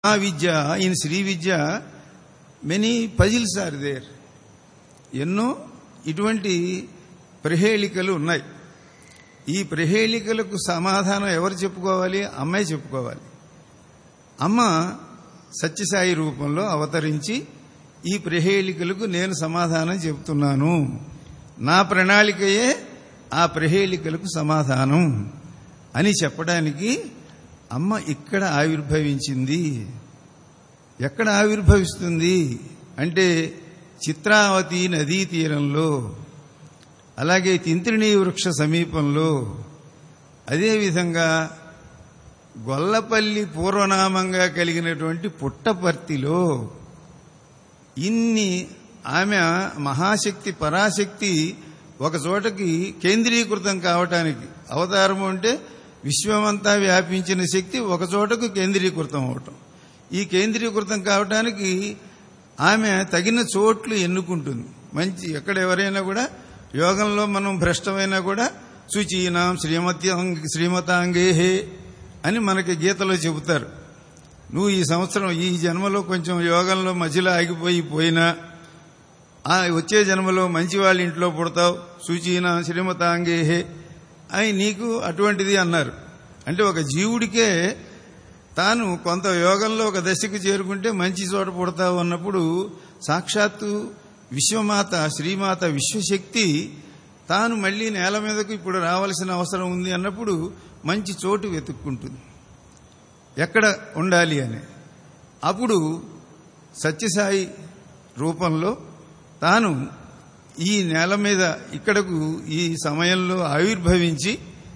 ఆ విద్య in Shri Vidya many puzzles are there ఎన్నో ఇటువంటి ప్రహేళికలు ఉన్నాయి ఈ ప్రహేళికలకు సమాధానం ఎవరు చెప్పుకోవాలి అమ్మాయి చెప్పుకోవాలి అమ్మ సత్యసాయి రూపంలో అవతరించి ఈ ప్రహేళికలకు నేను సమాధానం చెబుతున్నాను నా ప్రణాళికయే ఆ ప్రహేళికలకు సమాధానం అని చెప్పడానికి అమ్మ ఇక్కడ ఆవిర్భవించింది ఎక్కడ ఆవిర్భవిస్తుంది అంటే చిత్రావతి నదీ తీరంలో అలాగే తింత్రిణీ వృక్ష సమీపంలో అదేవిధంగా గొల్లపల్లి పూర్వనామంగా కలిగినటువంటి పుట్టపర్తిలో ఇన్ని ఆమె మహాశక్తి పరాశక్తి ఒక చోటకి కేంద్రీకృతం కావటానికి అవతారము అంటే విశ్వమంతా వ్యాపించిన శక్తి ఒక చోటకు కేంద్రీకృతం అవటం ఈ కేంద్రీకృతం కావటానికి ఆమె తగిన చోట్లు ఎన్నుకుంటుంది మంచి ఎక్కడ ఎవరైనా కూడా యోగంలో మనం భ్రష్టమైనా కూడా శుచీనాం శ్రీమత్యాంగ శ్రీమతాంగేహే అని మనకి గీతలో చెబుతారు నువ్వు ఈ సంవత్సరం ఈ జన్మలో కొంచెం యోగంలో మధ్యలో ఆగిపోయి పోయినా ఆ వచ్చే జన్మలో మంచి వాళ్ళ ఇంట్లో పుడతావు సూచీన శ్రీమతాంగేహే అని నీకు అటువంటిది అన్నారు అంటే ఒక జీవుడికే తాను కొంత యోగంలో ఒక దశకు చేరుకుంటే మంచి చోట పుడతావు అన్నప్పుడు సాక్షాత్తు విశ్వమాత శ్రీమాత విశ్వశక్తి తాను మళ్లీ నేల మీదకు ఇప్పుడు రావాల్సిన అవసరం ఉంది అన్నప్పుడు మంచి చోటు వెతుక్కుంటుంది ఎక్కడ ఉండాలి అని అప్పుడు సత్యసాయి రూపంలో తాను ఈ నేల మీద ఇక్కడకు ఈ సమయంలో ఆవిర్భవించి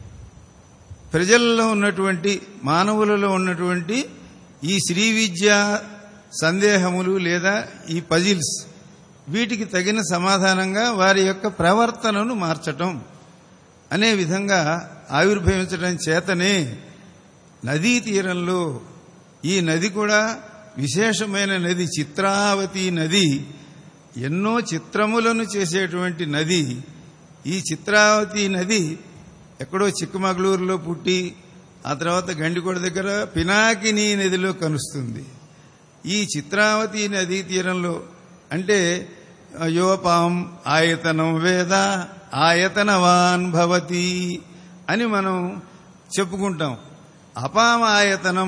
ప్రజల్లో ఉన్నటువంటి మానవులలో ఉన్నటువంటి ఈ శ్రీ విద్య సందేహములు లేదా ఈ పజిల్స్ వీటికి తగిన సమాధానంగా వారి యొక్క ప్రవర్తనను మార్చటం అనే విధంగా ఆవిర్భవించడం చేతనే నదీ తీరంలో ఈ నది కూడా విశేషమైన నది చిత్రావతి నది ఎన్నో చిత్రములను చేసేటువంటి నది ఈ చిత్రావతి నది ఎక్కడో చిక్కమగళూరులో పుట్టి ఆ తర్వాత గండికోట దగ్గర పినాకిని నదిలో కలుస్తుంది ఈ చిత్రావతి నదీ తీరంలో అంటే యోపాం ఆయతనం వేద ఆయతనవాన్ భవతి అని మనం చెప్పుకుంటాం అపాం ఆయతనం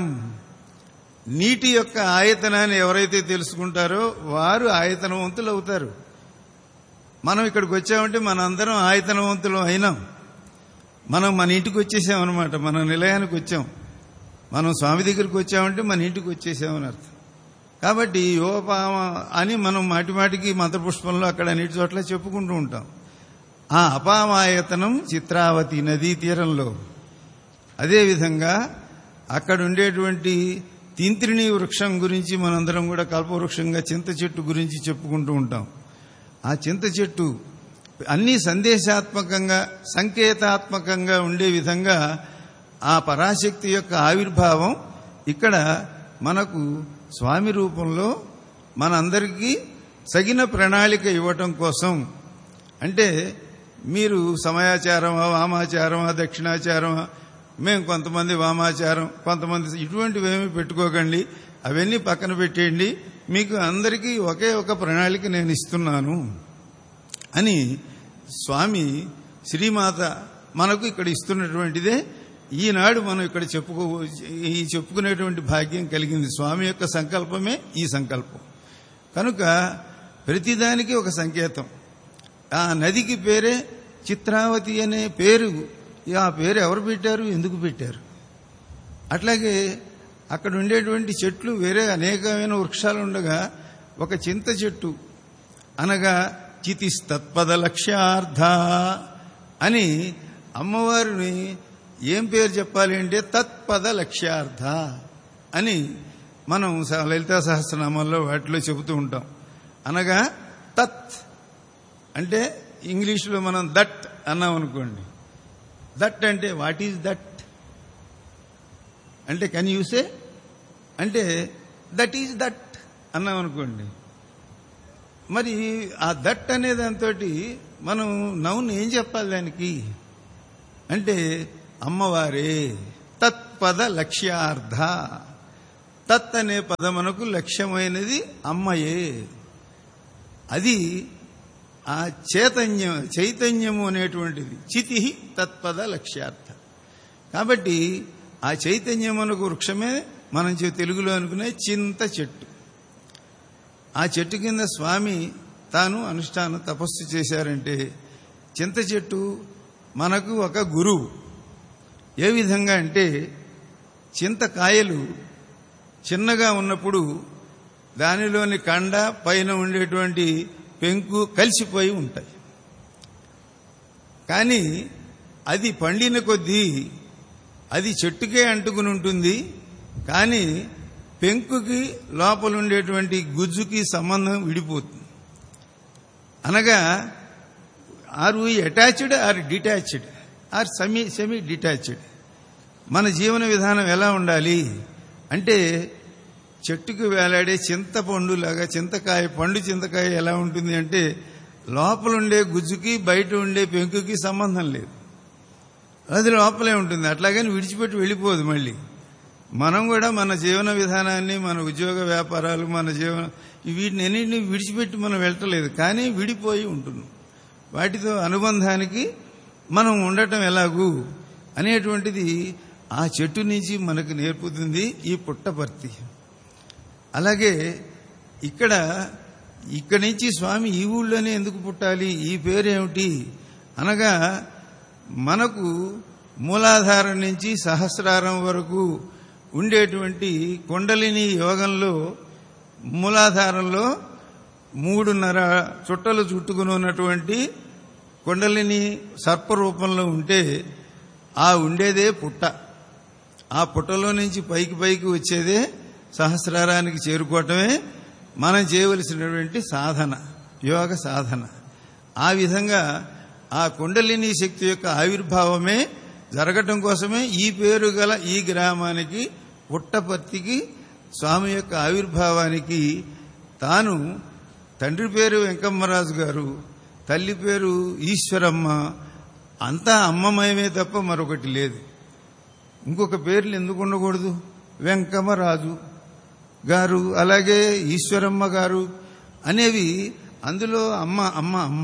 నీటి యొక్క ఆయతనాన్ని ఎవరైతే తెలుసుకుంటారో వారు ఆయతనవంతులు అవుతారు మనం ఇక్కడికి వచ్చామంటే మనందరం ఆయతనవంతులు అయినాం మనం మన ఇంటికి వచ్చేసామన్నమాట మన నిలయానికి వచ్చాం మనం స్వామి దగ్గరికి వచ్చామంటే మన ఇంటికి వచ్చేసామని అర్థం కాబట్టి యోపామ అని మనం మాటి మాటికి మంత్రపుష్పంలో అక్కడ అన్నిటి చోట్ల చెప్పుకుంటూ ఉంటాం ఆ అపామాయతనం చిత్రావతి నదీ తీరంలో అదేవిధంగా అక్కడ ఉండేటువంటి తింత్రిణి వృక్షం గురించి మనందరం కూడా కల్పవృక్షంగా చింత చెట్టు గురించి చెప్పుకుంటూ ఉంటాం ఆ చింత చెట్టు అన్ని సందేశాత్మకంగా సంకేతాత్మకంగా ఉండే విధంగా ఆ పరాశక్తి యొక్క ఆవిర్భావం ఇక్కడ మనకు స్వామి రూపంలో మనందరికీ సగిన ప్రణాళిక ఇవ్వటం కోసం అంటే మీరు సమయాచారమా వామాచారమా దక్షిణాచారమా మేము కొంతమంది వామాచారం కొంతమంది ఇటువంటివి ఏమి పెట్టుకోకండి అవన్నీ పక్కన పెట్టేయండి మీకు అందరికీ ఒకే ఒక ప్రణాళిక నేను ఇస్తున్నాను అని స్వామి శ్రీమాత మనకు ఇక్కడ ఇస్తున్నటువంటిదే ఈనాడు మనం ఇక్కడ చెప్పుకో ఈ చెప్పుకునేటువంటి భాగ్యం కలిగింది స్వామి యొక్క సంకల్పమే ఈ సంకల్పం కనుక ప్రతిదానికి ఒక సంకేతం ఆ నదికి పేరే చిత్రావతి అనే పేరు ఆ పేరు ఎవరు పెట్టారు ఎందుకు పెట్టారు అట్లాగే అక్కడ ఉండేటువంటి చెట్లు వేరే అనేకమైన వృక్షాలు ఉండగా ఒక చింత చెట్టు అనగా చితిస్తత్పద లక్ష్యార్థ అని అమ్మవారిని ఏం పేరు చెప్పాలి అంటే తత్పద లక్ష్యార్థ అని మనం లలితా సహస్రనామాల్లో వాటిలో చెబుతూ ఉంటాం అనగా తత్ అంటే ఇంగ్లీష్లో మనం దట్ అన్నాం అనుకోండి దట్ అంటే వాట్ ఈజ్ దట్ అంటే కెన్ యూసే అంటే దట్ ఈజ్ దట్ అన్నాం అనుకోండి మరి ఆ దట్ అనే దాంతో మనం నౌన్ ఏం చెప్పాలి దానికి అంటే అమ్మవారే తత్పద లక్ష్యార్థ తత్ అనే పదమునకు లక్ష్యమైనది అమ్మయే అది ఆ చైతన్యం చైతన్యము అనేటువంటిది చితి తత్పద లక్ష్యార్థ కాబట్టి ఆ చైతన్యమునకు వృక్షమే మనం చె- తెలుగులో అనుకునే చింత చెట్టు ఆ చెట్టు కింద స్వామి తాను అనుష్ఠానం తపస్సు చేశారంటే చింత చెట్టు మనకు ఒక గురువు ఏ విధంగా అంటే చింతకాయలు చిన్నగా ఉన్నప్పుడు దానిలోని కండ పైన ఉండేటువంటి పెంకు కలిసిపోయి ఉంటాయి కానీ అది పండిన కొద్దీ అది చెట్టుకే అంటుకుని ఉంటుంది కానీ పెంకుకి లోపల ఉండేటువంటి గుజ్జుకి సంబంధం విడిపోతుంది అనగా are we attached or detached or semi semi detached మన జీవన విధానం ఎలా ఉండాలి అంటే చెట్టుకు వేలాడే చింతపండు లాగా చింతకాయ పండు చింతకాయ ఎలా ఉంటుంది అంటే లోపల ఉండే గుజ్జుకి బయట ఉండే పెంకుకి సంబంధం లేదు అది లోపలే ఉంటుంది అట్లాగని విడిచిపెట్టి వెళ్ళిపోదు మళ్ళీ మనం కూడా మన జీవన విధానాన్ని మన ఉద్యోగ వ్యాపారాలు మన జీవన వీటిని అన్నింటినీ విడిచిపెట్టి మనం వెళ్ళటలేదు కానీ విడిపోయి ఉంటున్నాం వాటితో అనుబంధానికి మనం ఉండటం ఎలాగూ అనేటువంటిది ఆ చెట్టు నుంచి మనకు నేర్పుతుంది ఈ పుట్టపర్తి అలాగే ఇక్కడ ఇక్కడి నుంచి స్వామి ఈ ఊళ్ళోనే ఎందుకు పుట్టాలి ఈ పేరేమిటి అనగా మనకు మూలాధారం నుంచి సహస్రారం వరకు ఉండేటువంటి కొండలిని యోగంలో మూలాధారంలో మూడున్నర చుట్టలు చుట్టుకుని ఉన్నటువంటి కొండలిని సర్పరూపంలో ఉంటే ఆ ఉండేదే పుట్ట ఆ పుట్టలో నుంచి పైకి పైకి వచ్చేదే సహస్రారానికి చేరుకోవటమే మనం చేయవలసినటువంటి సాధన యోగ సాధన ఆ విధంగా ఆ కుండలిని శక్తి యొక్క ఆవిర్భావమే జరగటం కోసమే ఈ పేరు గల ఈ గ్రామానికి పుట్టపర్తికి స్వామి యొక్క ఆవిర్భావానికి తాను తండ్రి పేరు వెంకమ్మరాజు గారు తల్లి పేరు ఈశ్వరమ్మ అంతా అమ్మమయమే తప్ప మరొకటి లేదు ఇంకొక పేర్లు ఎందుకు ఉండకూడదు వెంకమ్మరాజు గారు అలాగే ఈశ్వరమ్మ గారు అనేవి అందులో అమ్మ అమ్మ అమ్మ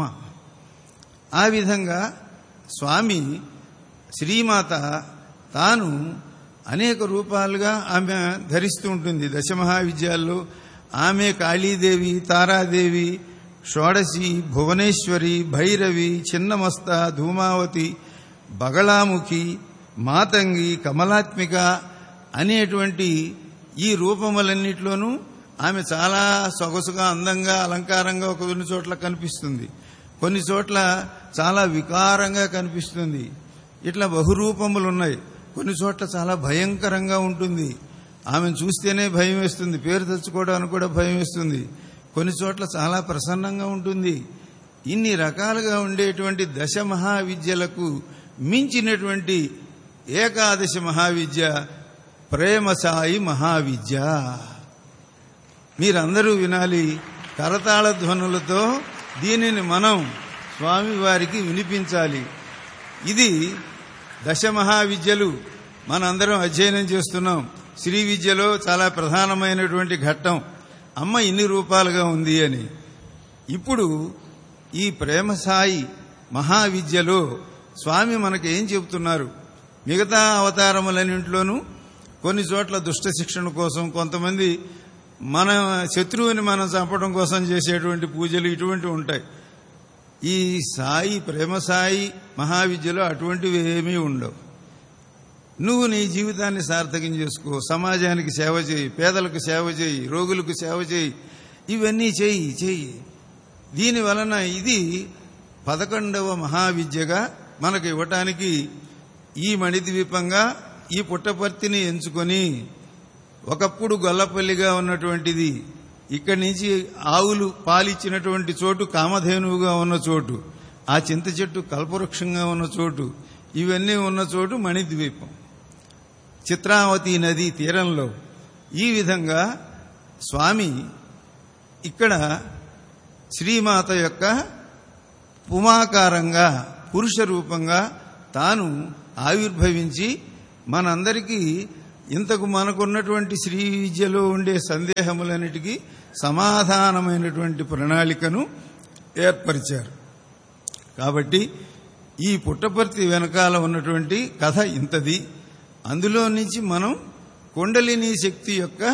ఆ విధంగా స్వామి శ్రీమాత తాను అనేక రూపాలుగా ఆమె ధరిస్తూ ఉంటుంది దశమహావిద్యాల్లో ఆమె కాళీదేవి తారాదేవి షోడశి భువనేశ్వరి భైరవి చిన్నమస్త ధూమావతి బగళాముఖి మాతంగి కమలాత్మిక అనేటువంటి ఈ రూపములన్నిటిలోనూ ఆమె చాలా సొగసుగా అందంగా అలంకారంగా ఒక కొన్ని చోట్ల కనిపిస్తుంది కొన్ని చోట్ల చాలా వికారంగా కనిపిస్తుంది ఇట్లా బహురూపములు ఉన్నాయి కొన్ని చోట్ల చాలా భయంకరంగా ఉంటుంది ఆమెను చూస్తేనే భయం వేస్తుంది పేరు తెచ్చుకోవడానికి కూడా భయం వేస్తుంది కొన్ని చోట్ల చాలా ప్రసన్నంగా ఉంటుంది ఇన్ని రకాలుగా ఉండేటువంటి దశ మహావిద్యలకు మించినటువంటి ఏకాదశి మహావిద్య ప్రేమసాయి మహావిద్య మీరందరూ వినాలి కరతాళ ధ్వనులతో దీనిని మనం స్వామివారికి వినిపించాలి ఇది దశ మహావిద్యలు మనందరం అధ్యయనం చేస్తున్నాం శ్రీ విద్యలో చాలా ప్రధానమైనటువంటి ఘట్టం అమ్మ ఇన్ని రూపాలుగా ఉంది అని ఇప్పుడు ఈ ప్రేమసాయి మహావిద్యలో స్వామి మనకి ఏం చెబుతున్నారు మిగతా అవతారములన్నింటిలోనూ కొన్ని చోట్ల దుష్ట శిక్షణ కోసం కొంతమంది మన శత్రువుని మనం చంపడం కోసం చేసేటువంటి పూజలు ఇటువంటివి ఉంటాయి ఈ సాయి ప్రేమ సాయి మహావిద్యలో అటువంటివి ఏమీ ఉండవు నువ్వు నీ జీవితాన్ని సార్థకం చేసుకో సమాజానికి సేవ చేయి పేదలకు సేవ చేయి రోగులకు సేవ చేయి ఇవన్నీ చేయి చేయి దీని వలన ఇది పదకొండవ మహావిద్యగా మనకు ఇవ్వటానికి ఈ మణిద్వీపంగా ఈ పుట్టపర్తిని ఎంచుకొని ఒకప్పుడు గొల్లపల్లిగా ఉన్నటువంటిది ఇక్కడి నుంచి ఆవులు పాలిచ్చినటువంటి చోటు కామధేనువుగా ఉన్న చోటు ఆ చింత చెట్టు కల్పవృక్షంగా ఉన్న చోటు ఇవన్నీ ఉన్న చోటు మణిద్వీపం చిత్రావతి నది తీరంలో ఈ విధంగా స్వామి ఇక్కడ శ్రీమాత యొక్క పుమాకారంగా పురుష రూపంగా తాను ఆవిర్భవించి మనందరికీ ఇంతకు మనకున్నటువంటి శ్రీ విద్యలో ఉండే సందేహములన్నిటికీ సమాధానమైనటువంటి ప్రణాళికను ఏర్పరిచారు కాబట్టి ఈ పుట్టపర్తి వెనకాల ఉన్నటువంటి కథ ఇంతది అందులో నుంచి మనం కుండలిని శక్తి యొక్క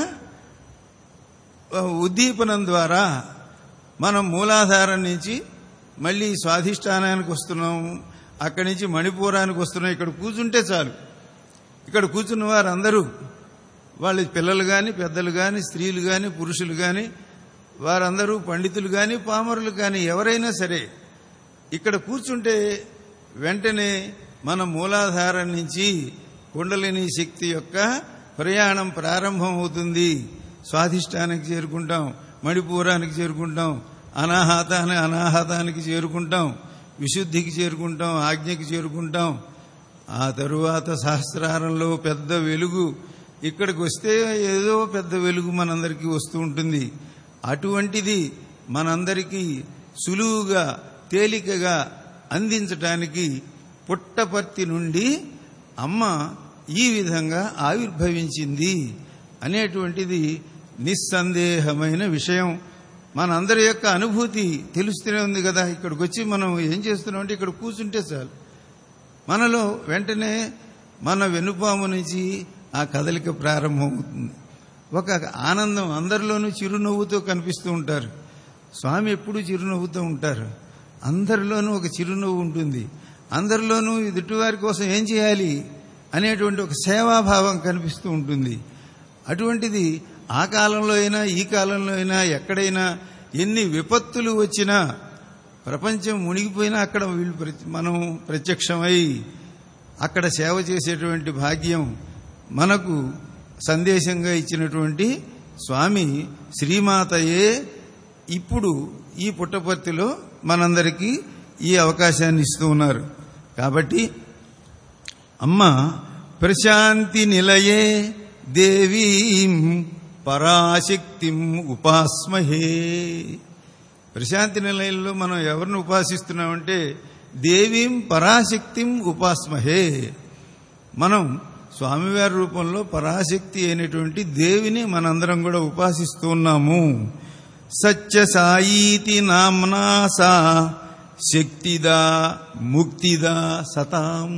ఉద్దీపనం ద్వారా మనం మూలాధారం నుంచి మళ్ళీ స్వాధిష్టానానికి వస్తున్నాం అక్కడి నుంచి మణిపూరానికి వస్తున్నాం ఇక్కడ కూర్చుంటే చాలు ఇక్కడ కూర్చున్న వారందరూ వాళ్ళ పిల్లలు కానీ పెద్దలు కానీ స్త్రీలు కానీ పురుషులు కానీ వారందరూ పండితులు కానీ పామరులు కానీ ఎవరైనా సరే ఇక్కడ కూర్చుంటే వెంటనే మన మూలాధారం నుంచి కుండలిని శక్తి యొక్క ప్రయాణం ప్రారంభం అవుతుంది స్వాధిష్టానికి చేరుకుంటాం మణిపూరానికి చేరుకుంటాం అనాహతాన్ని అనాహతానికి చేరుకుంటాం విశుద్ధికి చేరుకుంటాం ఆజ్ఞకి చేరుకుంటాం ఆ తరువాత సహస్రారంలో పెద్ద వెలుగు ఇక్కడికి వస్తే ఏదో పెద్ద వెలుగు మనందరికీ వస్తూ ఉంటుంది అటువంటిది మనందరికీ సులువుగా తేలికగా అందించటానికి పుట్టపర్తి నుండి అమ్మ ఈ విధంగా ఆవిర్భవించింది అనేటువంటిది నిస్సందేహమైన విషయం మనందరి యొక్క అనుభూతి తెలుస్తూనే ఉంది కదా ఇక్కడికి వచ్చి మనం ఏం చేస్తున్నాం అంటే ఇక్కడ కూర్చుంటే చాలు మనలో వెంటనే మన వెనుపాము నుంచి ఆ కదలిక ప్రారంభమవుతుంది ఒక ఆనందం అందరిలోనూ చిరునవ్వుతో కనిపిస్తూ ఉంటారు స్వామి ఎప్పుడూ చిరునవ్వుతూ ఉంటారు అందరిలోనూ ఒక చిరునవ్వు ఉంటుంది అందరిలోనూ ఎదుటివారి కోసం ఏం చేయాలి అనేటువంటి ఒక సేవాభావం కనిపిస్తూ ఉంటుంది అటువంటిది ఆ కాలంలో అయినా ఈ కాలంలో అయినా ఎక్కడైనా ఎన్ని విపత్తులు వచ్చినా ప్రపంచం మునిగిపోయినా అక్కడ వీళ్ళు ప్రతి- మనం ప్రత్యక్షమై అక్కడ సేవ చేసేటువంటి భాగ్యం మనకు సందేశంగా ఇచ్చినటువంటి స్వామి శ్రీమాతయే ఇప్పుడు ఈ పుట్టపర్తిలో మనందరికీ ఈ అవకాశాన్ని ఇస్తూ ఉన్నారు కాబట్టి అమ్మ ప్రశాంతి నిలయే దేవీం పరాశక్తిం ఉపాస్మహే ప్రశాంతి నిలయంలో మనం ఎవరిని ఉపాసిస్తున్నామంటే దేవీం పరాశక్తిం ఉపాస్మహే మనం స్వామివారి రూపంలో పరాశక్తి అయినటువంటి దేవిని మనందరం కూడా ఉపాసిస్తూ ఉన్నాము సత్య సాయీతి నామ్నా సా శక్తిదా ముక్తిదా సతాం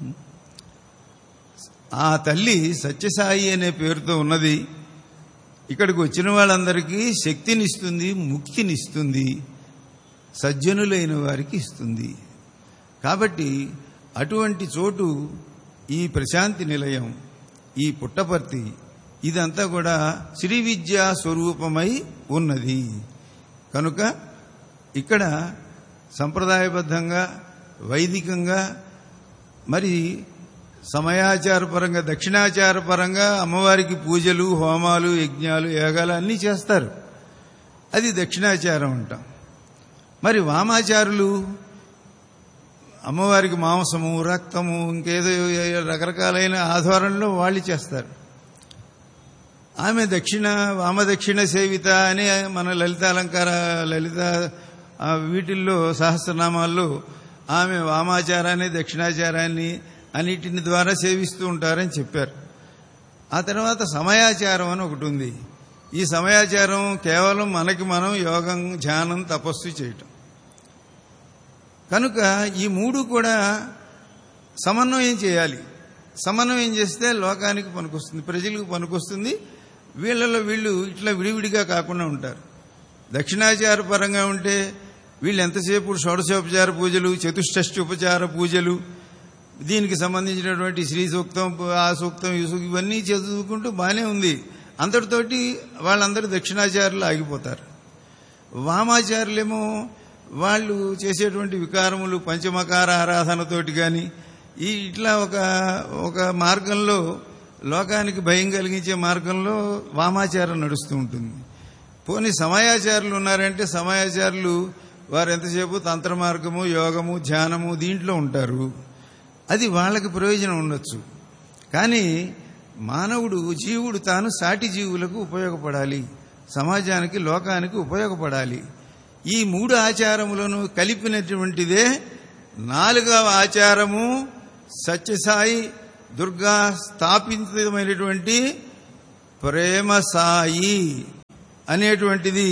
ఆ తల్లి సత్యసాయి అనే పేరుతో ఉన్నది ఇక్కడికి వచ్చిన వాళ్ళందరికీ శక్తినిస్తుంది ముక్తినిస్తుంది సజ్జనులైన వారికి ఇస్తుంది కాబట్టి అటువంటి చోటు ఈ ప్రశాంతి నిలయం ఈ పుట్టపర్తి ఇదంతా కూడా శ్రీ విద్యా స్వరూపమై ఉన్నది కనుక ఇక్కడ సంప్రదాయబద్ధంగా వైదికంగా మరి సమయాచారపరంగా దక్షిణాచారపరంగా అమ్మవారికి పూజలు హోమాలు యజ్ఞాలు యాగాలు అన్నీ చేస్తారు అది దక్షిణాచారం అంటాం మరి వామాచారులు అమ్మవారికి మాంసము రక్తము ఇంకేదో రకరకాలైన ఆధారంలో వాళ్ళు చేస్తారు ఆమె దక్షిణ వామదక్షిణ సేవిత అని మన లలిత అలంకార లలిత ఆ, వీటిల్లో సహస్రనామాల్లో ఆమె వామాచారాన్ని దక్షిణాచారాన్ని అన్నిటిని ద్వారా సేవిస్తూ ఉంటారని చెప్పారు ఆ తర్వాత సమయాచారం అని ఒకటి ఉంది ఈ సమయాచారం కేవలం మనకి మనం యోగం ధ్యానం తపస్సు చేయటం కనుక ఈ మూడు కూడా సమన్వయం చేయాలి సమన్వయం చేస్తే లోకానికి పనికొస్తుంది ప్రజలకు పనికొస్తుంది వీళ్ళలో వీళ్ళు ఇట్లా విడివిడిగా కాకుండా ఉంటారు దక్షిణాచార పరంగా ఉంటే వీళ్ళు ఎంతసేపు షోడశోపచార పూజలు చతుష్టష్టి ఉపచార పూజలు దీనికి సంబంధించినటువంటి శ్రీ సూక్తం ఆ సూక్తం ఈ సూక్తం ఇవన్నీ చదువుకుంటూ బాగానే ఉంది అంతటితోటి వాళ్ళందరూ దక్షిణాచారులు ఆగిపోతారు వామాచారులేమో వాళ్ళు చేసేటువంటి వికారములు పంచమకార ఆరాధనతోటి కానీ ఈ ఇట్లా ఒక ఒక మార్గంలో లోకానికి భయం కలిగించే మార్గంలో వామాచారం నడుస్తూ ఉంటుంది పోనీ సమయాచారులు ఉన్నారంటే సమయాచారులు వారు ఎంతసేపు తంత్ర మార్గము యోగము ధ్యానము దీంట్లో ఉంటారు అది వాళ్ళకి ప్రయోజనం ఉండొచ్చు కానీ మానవుడు జీవుడు తాను సాటి జీవులకు ఉపయోగపడాలి సమాజానికి లోకానికి ఉపయోగపడాలి ఈ మూడు ఆచారములను కలిపినటువంటిదే నాలుగవ ఆచారము సత్యసాయి దుర్గా స్థాపితమైనటువంటి ప్రేమ సాయి అనేటువంటిది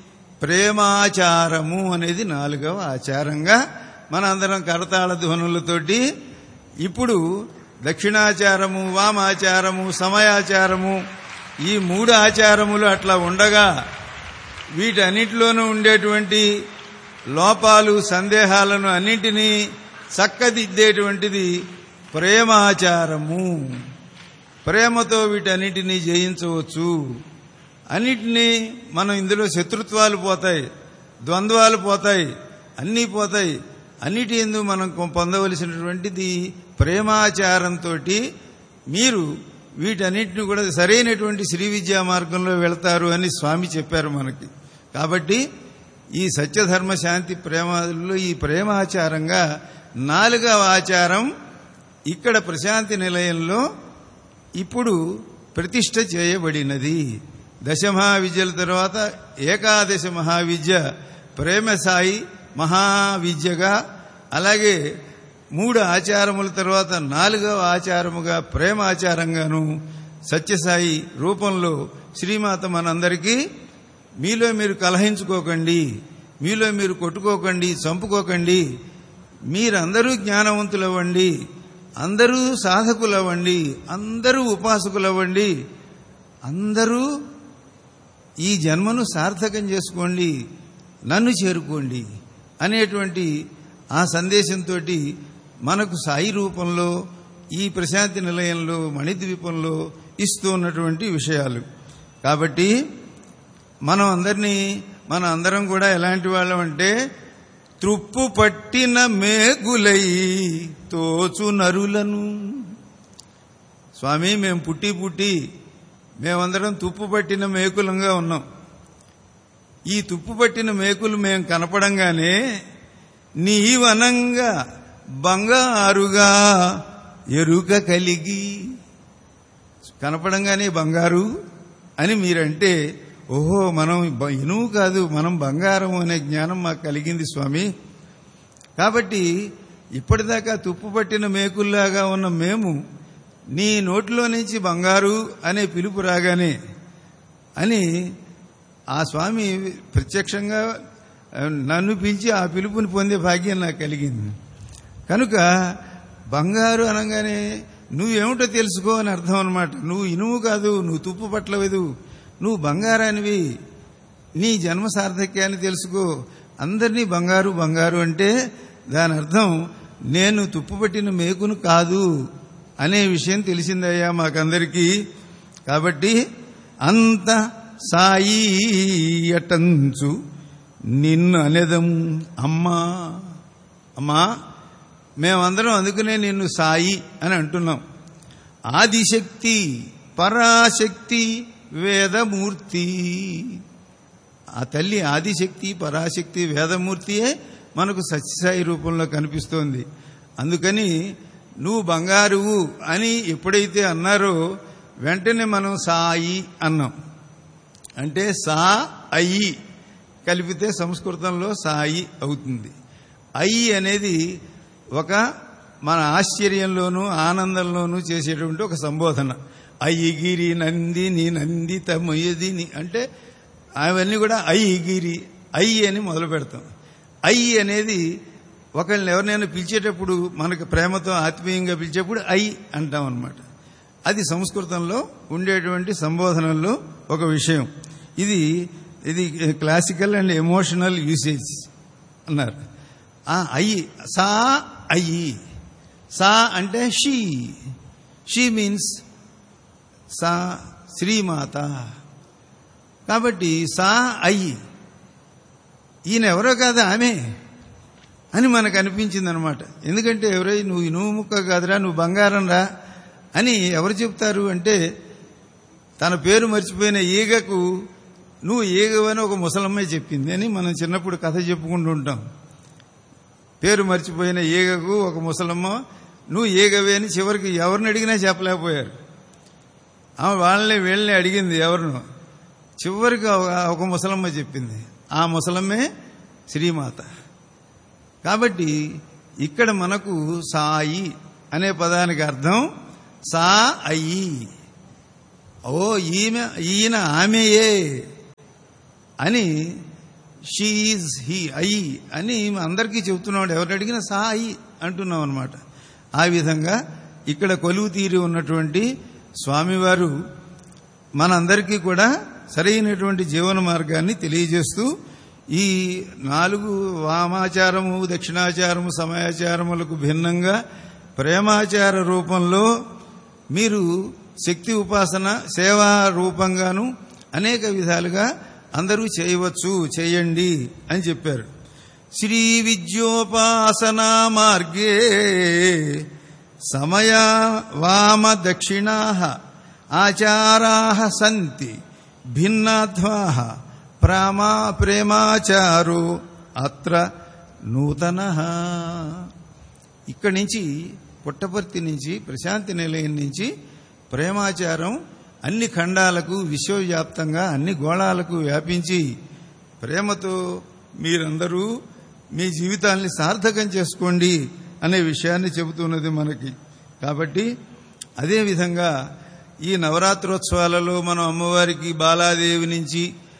ప్రేమాచారము అనేది నాలుగవ ఆచారంగా మన అందరం కరతాళ ధ్వనులతోటి ఇప్పుడు దక్షిణాచారము వామాచారము సమయాచారము ఈ మూడు ఆచారములు అట్లా ఉండగా వీటన్నిటిలోనూ ఉండేటువంటి లోపాలు సందేహాలను అన్నింటినీ చక్కదిద్దేటువంటిది ప్రేమాచారము ప్రేమతో వీటన్నిటినీ జయించవచ్చు అన్నిటినీ మనం ఇందులో శత్రుత్వాలు పోతాయి ద్వంద్వాలు పోతాయి అన్నీ పోతాయి అన్నిటి ఎందు మనం పొందవలసినటువంటిది ప్రేమాచారంతో మీరు వీటన్నిటిని కూడా సరైనటువంటి శ్రీ విద్యా మార్గంలో వెళతారు అని స్వామి చెప్పారు మనకి కాబట్టి ఈ సత్యధర్మ శాంతి ప్రేమలో ఈ ప్రేమాచారంగా నాలుగవ ఆచారం ఇక్కడ ప్రశాంతి నిలయంలో ఇప్పుడు ప్రతిష్ట చేయబడినది దశ మహావిద్యల తర్వాత ఏకాదశ మహావిద్య ప్రేమసాయి మహావిద్యగా అలాగే మూడు ఆచారముల తర్వాత నాలుగవ ఆచారముగా ప్రేమాచారంగాను సత్యసాయి రూపంలో శ్రీమాత మనందరికీ మీలో మీరు కలహించుకోకండి మీలో మీరు కొట్టుకోకండి చంపుకోకండి మీరందరూ జ్ఞానవంతులవ్వండి అందరూ సాధకులవ్వండి అందరూ ఉపాసకులవ్వండి అందరూ ఈ జన్మను సార్థకం చేసుకోండి నన్ను చేరుకోండి అనేటువంటి ఆ సందేశంతో మనకు సాయి రూపంలో ఈ ప్రశాంతి నిలయంలో మణిద్వీపంలో ఇస్తూ ఉన్నటువంటి విషయాలు కాబట్టి మనం అందరినీ మన అందరం కూడా ఎలాంటి వాళ్ళం అంటే త్రుప్పు పట్టిన మేగులై తోచు నరులను స్వామి మేము పుట్టి పుట్టి మేమందరం తుప్పు పట్టిన మేకులంగా ఉన్నాం ఈ తుప్పు పట్టిన మేకులు మేము కనపడంగానే నీవనంగా బంగారుగా ఎరుక కలిగి కనపడంగానే బంగారు అని మీరంటే ఓహో మనం బ- ఇనుము కాదు మనం బంగారం అనే జ్ఞానం మాకు కలిగింది స్వామి కాబట్టి ఇప్పటిదాకా తుప్పు పట్టిన మేకుల్లాగా ఉన్న మేము నీ నోటిలో నుంచి బంగారు అనే పిలుపు రాగానే అని ఆ స్వామి ప్రత్యక్షంగా ఆ, నన్ను పిలిచి ఆ పిలుపుని పొందే భాగ్యం నాకు కలిగింది కనుక బంగారు అనగానే నువ్వేమిటో తెలుసుకో అని అర్థం అనమాట నువ్వు ఇనుము కాదు నువ్వు తుప్పు పట్లలేదు నువ్వు బంగారానివి నీ జన్మ సార్థక్యాన్ని తెలుసుకో అందరినీ బంగారు బంగారు అంటే దాని అర్థం నేను తుప్పుపట్టిన మేకును కాదు అనే విషయం తెలిసిందయ్యా మాకందరికీ కాబట్టి అంత సాయి అటంచు నిన్ను అనేదం అమ్మా అమ్మా మేమందరం అందుకనే నిన్ను సాయి అని అంటున్నాం ఆదిశక్తి పరాశక్తి వేదమూర్తి ఆ తల్లి ఆదిశక్తి పరాశక్తి వేదమూర్తియే మనకు సత్యసాయి రూపంలో కనిపిస్తోంది అందుకని నువ్వు బంగారువు అని ఎప్పుడైతే అన్నారో వెంటనే మనం సాయి అన్నాం అంటే సా అయి కలిపితే సంస్కృతంలో సాయి అవుతుంది అయి అనేది ఒక మన ఆశ్చర్యంలోనూ ఆనందంలోనూ చేసేటువంటి ఒక సంబోధన అయ్యిగిరి నందిని నందిత మొయ్యదిని అంటే అవన్నీ కూడా అయ్యిగిరి అయ్యి అని మొదలు పెడతాం అయ్యి అనేది ఒకళ్ళని ఎవరినైనా పిలిచేటప్పుడు మనకు ప్రేమతో ఆత్మీయంగా పిలిచేప్పుడు ఐ అంటాం అనమాట అది సంస్కృతంలో ఉండేటువంటి సంబోధనల్లో ఒక విషయం ఇది ఇది క్లాసికల్ అండ్ ఎమోషనల్ యూసేజ్ అన్నారు ఆ అయ్యి సా అయ్యి సా అంటే షీ షీ మీన్స్ సా శ్రీమాత కాబట్టి సా అయ్యి ఈయన ఎవరో కాదు ఆమె అని మనకు అనిపించింది అనమాట ఎందుకంటే ఎవరై నువ్వు ఇనుము ముక్క కాదురా నువ్వు బంగారం రా అని ఎవరు చెప్తారు అంటే తన పేరు మర్చిపోయిన ఈగకు నువ్వు ఈగవని ఒక ముసలమ్మే చెప్పింది అని మనం చిన్నప్పుడు కథ చెప్పుకుంటూ ఉంటాం పేరు మర్చిపోయిన ఈగకు ఒక ముసలమ్మ నువ్వు ఈగవే అని చివరికి ఎవరిని అడిగినా చెప్పలేకపోయారు ఆమె వాళ్ళని వీళ్ళని అడిగింది ఎవరిను చివరికి ఒక- ఒక ముసలమ్మ చెప్పింది ఆ ముసలమ్మే శ్రీమాత కాబట్టి ఇక్కడ మనకు సాయి అనే పదానికి అర్థం సా అయి ఓ ఈమె ఈయన ఆమెయే అని షీఈజ్ హీ అయి అని అందరికీ చెబుతున్నాడు ఎవరు అడిగినా సా అయి అంటున్నాం అనమాట ఆ విధంగా ఇక్కడ కొలువు తీరి ఉన్నటువంటి స్వామివారు మనందరికీ కూడా సరైనటువంటి జీవన మార్గాన్ని తెలియజేస్తూ ఈ నాలుగు వామాచారము దక్షిణాచారము సమయాచారములకు భిన్నంగా ప్రేమాచార రూపంలో మీరు శక్తి ఉపాసన సేవా రూపంగాను అనేక విధాలుగా అందరూ చేయవచ్చు చేయండి అని చెప్పారు శ్రీ విద్యోపాసనా మార్గే సమయ వామ దక్షిణా ఆచారా సంతి భిన్నాధ్వా ప్రామా ప్రేమాచారో అత్ర నూతన ఇక్కడి నుంచి పుట్టపర్తి నుంచి ప్రశాంతి నిలయం నుంచి ప్రేమాచారం అన్ని ఖండాలకు విశ్వవ్యాప్తంగా అన్ని గోళాలకు వ్యాపించి ప్రేమతో మీరందరూ మీ జీవితాల్ని సార్థకం చేసుకోండి అనే విషయాన్ని చెబుతున్నది మనకి కాబట్టి అదేవిధంగా ఈ నవరాత్రోత్సవాలలో మనం అమ్మవారికి బాలాదేవి నుంచి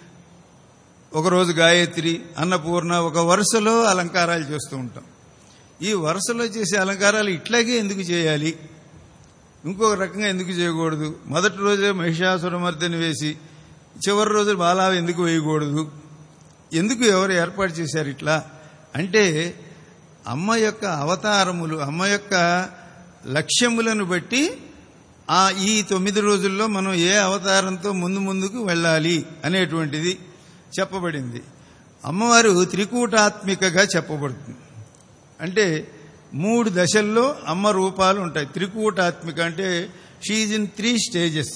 ఒకరోజు గాయత్రి అన్నపూర్ణ ఒక వరుసలో అలంకారాలు చేస్తూ ఉంటాం ఈ వరుసలో చేసే అలంకారాలు ఇట్లాగే ఎందుకు చేయాలి ఇంకొక రకంగా ఎందుకు చేయకూడదు మొదటి రోజే మహిషాసురమర్దిని వేసి చివరి రోజు బాలా ఎందుకు వేయకూడదు ఎందుకు ఎవరు ఏర్పాటు చేశారు ఇట్లా అంటే అమ్మ యొక్క అవతారములు అమ్మ యొక్క లక్ష్యములను బట్టి ఆ ఈ తొమ్మిది రోజుల్లో మనం ఏ అవతారంతో ముందు ముందుకు వెళ్ళాలి అనేటువంటిది చెప్పబడింది అమ్మవారు త్రికూటాత్మికగా చెప్పబడుతుంది అంటే మూడు దశల్లో అమ్మ రూపాలు ఉంటాయి త్రికూటాత్మిక అంటే షీజ్ ఇన్ త్రీ స్టేజెస్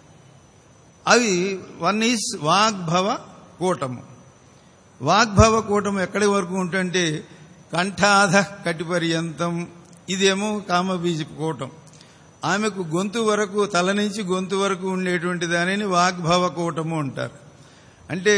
అవి వన్ ఈజ్ వాగ్భవ కూటము వాగ్భవ కూటం ఎక్కడి వరకు ఉంటుంటే కంఠాధ కటిపర్యంతం ఇదేమో కామబీజ కూటం ఆమెకు గొంతు వరకు తల నుంచి గొంతు వరకు ఉండేటువంటి దానిని వాగ్భవ కూటము అంటారు అంటే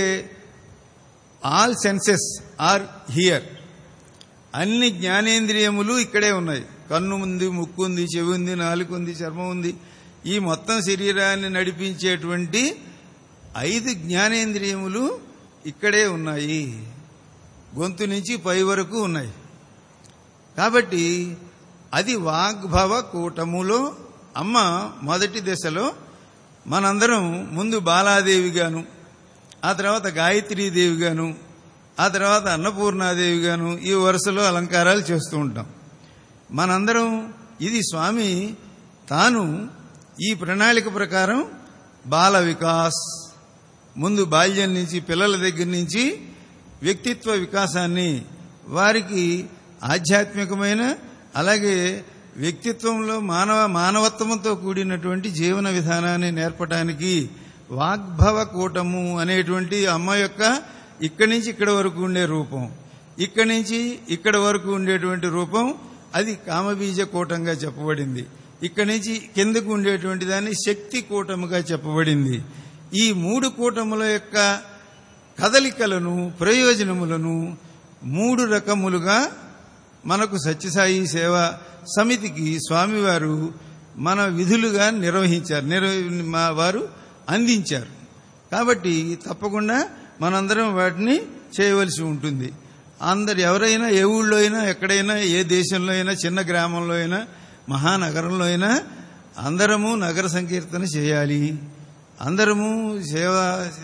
ఆల్ సెన్సెస్ ఆర్ హియర్ అన్ని జ్ఞానేంద్రియములు ఇక్కడే ఉన్నాయి కన్ను ఉంది ముక్కు ఉంది చెవి ఉంది నాలుగు ఉంది చర్మం ఉంది ఈ మొత్తం శరీరాన్ని నడిపించేటువంటి ఐదు జ్ఞానేంద్రియములు ఇక్కడే ఉన్నాయి గొంతు నుంచి పై వరకు ఉన్నాయి కాబట్టి అది వాగ్భవ కూటములో అమ్మ మొదటి దశలో మనందరం ముందు బాలాదేవిగాను ఆ తర్వాత గాయత్రీదేవిగాను ఆ తర్వాత అన్నపూర్ణాదేవిగాను ఈ వరుసలో అలంకారాలు చేస్తూ ఉంటాం మనందరం ఇది స్వామి తాను ఈ ప్రణాళిక ప్రకారం బాల వికాస్ ముందు బాల్యం నుంచి పిల్లల దగ్గర నుంచి వ్యక్తిత్వ వికాసాన్ని వారికి ఆధ్యాత్మికమైన అలాగే వ్యక్తిత్వంలో మానవ మానవత్వంతో కూడినటువంటి జీవన విధానాన్ని నేర్పడానికి వాగ్భవ కూటము అనేటువంటి అమ్మ యొక్క ఇక్కడి నుంచి ఇక్కడ వరకు ఉండే రూపం ఇక్కడి నుంచి ఇక్కడ వరకు ఉండేటువంటి రూపం అది కామబీజ కూటంగా చెప్పబడింది ఇక్కడి నుంచి కిందకు ఉండేటువంటి దాన్ని శక్తి కూటముగా చెప్పబడింది ఈ మూడు కూటముల యొక్క కదలికలను ప్రయోజనములను మూడు రకములుగా మనకు సత్యసాయి సేవ సమితికి స్వామివారు మన విధులుగా నిర్వహించారు నిర్వ మా వారు అందించారు కాబట్టి తప్పకుండా మనందరం వాటిని చేయవలసి ఉంటుంది అందరు ఎవరైనా ఏ ఊళ్ళో అయినా ఎక్కడైనా ఏ దేశంలో అయినా చిన్న గ్రామంలో అయినా మహానగరంలో అయినా అందరము నగర సంకీర్తన చేయాలి అందరము సేవ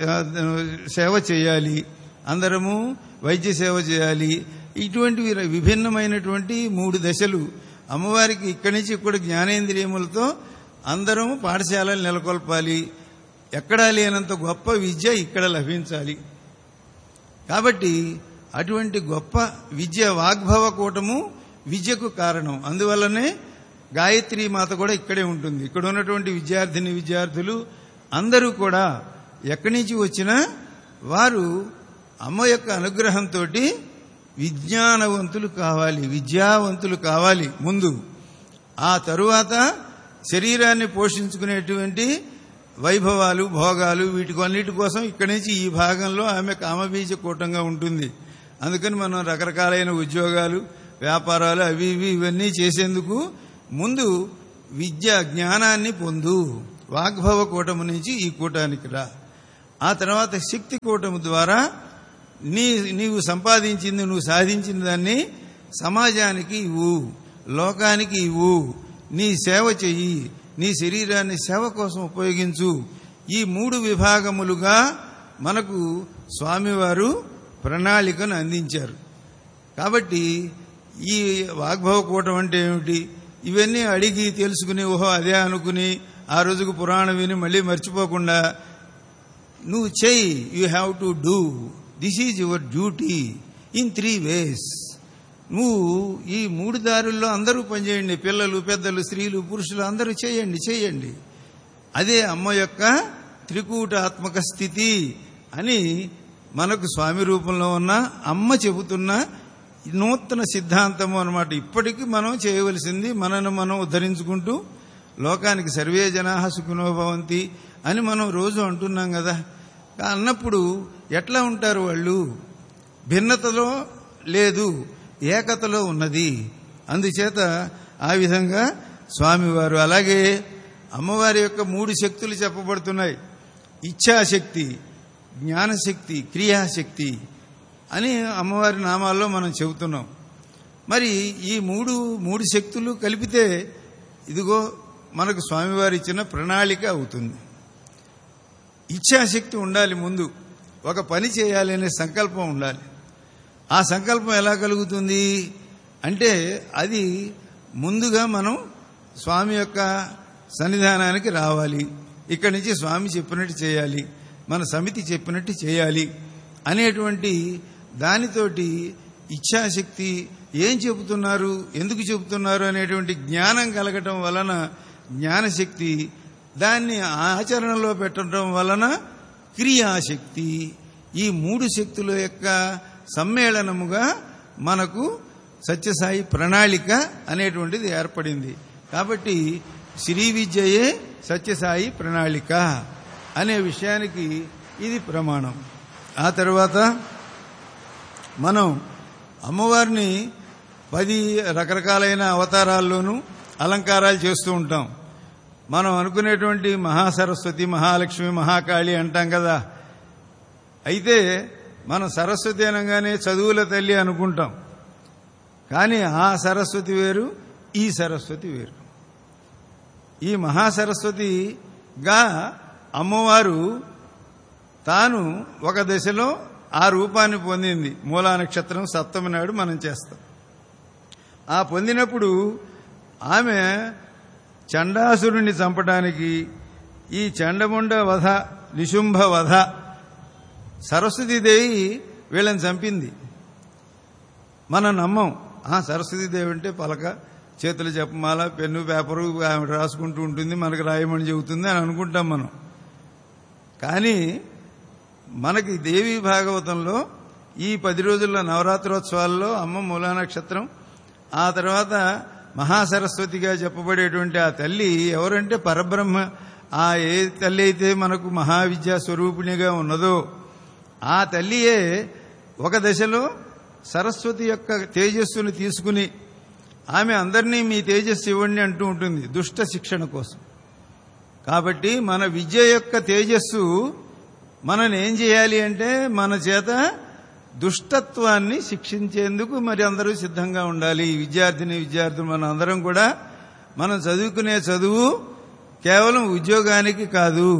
సేవ చేయాలి అందరము వైద్య సేవ చేయాలి ఇటువంటి విభిన్నమైనటువంటి మూడు దశలు అమ్మవారికి ఇక్కడి నుంచి ఇక్కడ జ్ఞానేంద్రియములతో అందరం పాఠశాలలు నెలకొల్పాలి ఎక్కడా లేనంత గొప్ప విద్య ఇక్కడ లభించాలి కాబట్టి అటువంటి గొప్ప విద్య వాగ్భవ కూటము విద్యకు కారణం అందువల్లనే గాయత్రి మాత కూడా ఇక్కడే ఉంటుంది ఇక్కడ ఉన్నటువంటి విద్యార్థిని విద్యార్థులు అందరూ కూడా ఎక్కడి నుంచి వచ్చినా వారు అమ్మ యొక్క అనుగ్రహంతో విజ్ఞానవంతులు కావాలి విద్యావంతులు కావాలి ముందు ఆ తరువాత శరీరాన్ని పోషించుకునేటువంటి వైభవాలు భోగాలు వీటికొన్నిటి కోసం ఇక్కడి నుంచి ఈ భాగంలో ఆమె కామబీజ కూటంగా ఉంటుంది అందుకని మనం రకరకాలైన ఉద్యోగాలు వ్యాపారాలు అవి ఇవి ఇవన్నీ చేసేందుకు ముందు విద్య జ్ఞానాన్ని పొందు వాగ్భవ కూటమి నుంచి ఈ కూటానికి రా ఆ తర్వాత శక్తి కూటమి ద్వారా నీ నీవు సంపాదించింది నువ్వు సాధించిన దాన్ని సమాజానికి ఇవ్వు లోకానికి ఇవ్వు నీ సేవ చెయ్యి నీ శరీరాన్ని సేవ కోసం ఉపయోగించు ఈ మూడు విభాగములుగా మనకు స్వామివారు ప్రణాళికను అందించారు కాబట్టి ఈ వాగ్భవ కూటం అంటే ఏమిటి ఇవన్నీ అడిగి తెలుసుకుని ఓహో అదే అనుకుని ఆ రోజుకు పురాణం విని మళ్ళీ మర్చిపోకుండా నువ్వు చెయ్యి you have to do this is your duty in three ways నువ్వు ఈ మూడు దారుల్లో అందరూ పనిచేయండి పిల్లలు పెద్దలు స్త్రీలు పురుషులు అందరూ చేయండి చేయండి అదే అమ్మ యొక్క త్రికూటాత్మక స్థితి అని మనకు స్వామి రూపంలో ఉన్న అమ్మ చెబుతున్న నూతన సిద్ధాంతము అన్నమాట ఇప్పటికీ మనం చేయవలసింది మనను మనం ఉద్ధరించుకుంటూ లోకానికి సర్వే జనా సుఖినో భవంతి అని మనం రోజు అంటున్నాం కదా అన్నప్పుడు ఎట్లా ఉంటారు వాళ్ళు భిన్నతలో లేదు ఏకతలో ఉన్నది అందుచేత ఆ విధంగా స్వామివారు అలాగే అమ్మవారి యొక్క మూడు శక్తులు చెప్పబడుతున్నాయి ఇచ్ఛాశక్తి జ్ఞానశక్తి క్రియాశక్తి అని అమ్మవారి నామాల్లో మనం చెబుతున్నాం మరి ఈ మూడు మూడు శక్తులు కలిపితే ఇదిగో మనకు స్వామివారు ఇచ్చిన ప్రణాళిక అవుతుంది ఇచ్ఛాశక్తి ఉండాలి ముందు ఒక పని చేయాలి అనే సంకల్పం ఉండాలి ఆ సంకల్పం ఎలా కలుగుతుంది అంటే అది ముందుగా మనం స్వామి యొక్క సన్నిధానానికి రావాలి ఇక్కడి నుంచి స్వామి చెప్పినట్టు చేయాలి మన సమితి చెప్పినట్టు చేయాలి అనేటువంటి దానితోటి ఇచ్ఛాశక్తి ఏం చెబుతున్నారు ఎందుకు చెబుతున్నారు అనేటువంటి జ్ఞానం కలగటం వలన జ్ఞానశక్తి దాన్ని ఆచరణలో పెట్టడం వలన క్రియాశక్తి ఈ మూడు శక్తుల యొక్క సమ్మేళనముగా మనకు సత్యసాయి ప్రణాళిక అనేటువంటిది ఏర్పడింది కాబట్టి శ్రీ విద్యయే సత్యసాయి ప్రణాళిక అనే విషయానికి ఇది ప్రమాణం ఆ తర్వాత మనం అమ్మవారిని పది రకరకాలైన అవతారాల్లోనూ అలంకారాలు చేస్తూ ఉంటాం మనం అనుకునేటువంటి మహాసరస్వతి మహాలక్ష్మి మహాకాళి అంటాం కదా అయితే మనం సరస్వతి అనగానే చదువుల తల్లి అనుకుంటాం కానీ ఆ సరస్వతి వేరు ఈ సరస్వతి వేరు ఈ మహాసరస్వతిగా అమ్మవారు తాను ఒక దశలో ఆ రూపాన్ని పొందింది మూలా నక్షత్రం సప్తమి నాడు మనం చేస్తాం ఆ పొందినప్పుడు ఆమె చండాసురుణ్ణి చంపడానికి ఈ చండముండ వధ నిశుంభ వధ సరస్వతీదేవి వీళ్ళని చంపింది మనం నమ్మం ఆ సరస్వతీదేవి అంటే పలక చేతులు చెప్పమాల పెన్ను పేపరు ఆమె రాసుకుంటూ ఉంటుంది మనకు రాయమని చెబుతుంది అని అనుకుంటాం మనం కానీ మనకి దేవి భాగవతంలో ఈ పది రోజుల నవరాత్రోత్సవాల్లో అమ్మ మూలా నక్షత్రం ఆ తర్వాత మహాసరస్వతిగా చెప్పబడేటువంటి ఆ తల్లి ఎవరంటే పరబ్రహ్మ ఆ ఏ తల్లి అయితే మనకు మహావిద్యా స్వరూపిణిగా ఉన్నదో ఆ తల్లియే ఒక దశలో సరస్వతి యొక్క తేజస్సును తీసుకుని ఆమె అందరినీ మీ తేజస్సు ఇవ్వండి అంటూ ఉంటుంది దుష్ట శిక్షణ కోసం కాబట్టి మన విద్య యొక్క తేజస్సు మనం ఏం చేయాలి అంటే మన చేత దుష్టత్వాన్ని శిక్షించేందుకు మరి అందరూ సిద్ధంగా ఉండాలి ఈ విద్యార్థిని విద్యార్థులు మన అందరం కూడా మనం చదువుకునే చదువు కేవలం ఉద్యోగానికి కాదు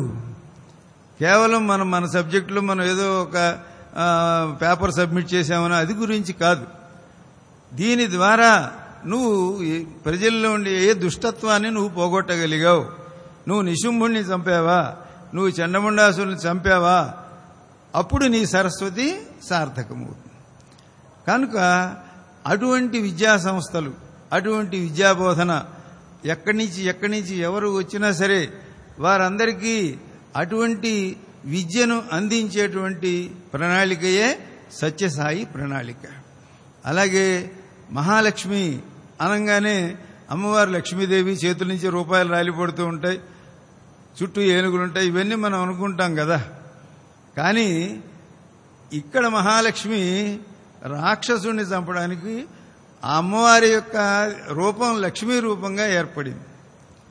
కేవలం మనం మన సబ్జెక్టులో మనం ఏదో ఒక ఆ, పేపర్ సబ్మిట్ చేసామని అది గురించి కాదు దీని ద్వారా నువ్వు ఈ ప్రజల్లో ఉండే ఏ దుష్టత్వాన్ని నువ్వు పోగొట్టగలిగావు నువ్వు నిశుంభుణ్ణి చంపావా నువ్వు చండముండాసుని చంపావా అప్పుడు నీ సరస్వతి సార్థకమవుతుంది కనుక అటువంటి విద్యా సంస్థలు అటువంటి విద్యాబోధన ఎక్కడి నుంచి ఎక్కడి నుంచి ఎవరు వచ్చినా సరే వారందరికీ అటువంటి విద్యను అందించేటువంటి ప్రణాళికయే సత్యసాయి ప్రణాళిక అలాగే మహాలక్ష్మి అనగానే అమ్మవారు లక్ష్మీదేవి చేతుల నుంచి రూపాయలు రాలిపడుతూ ఉంటాయి చుట్టూ ఏనుగులుంటాయి ఇవన్నీ మనం అనుకుంటాం కదా కానీ ఇక్కడ మహాలక్ష్మి రాక్షసుని చంపడానికి ఆ అమ్మవారి యొక్క రూపం లక్ష్మీ రూపంగా ఏర్పడింది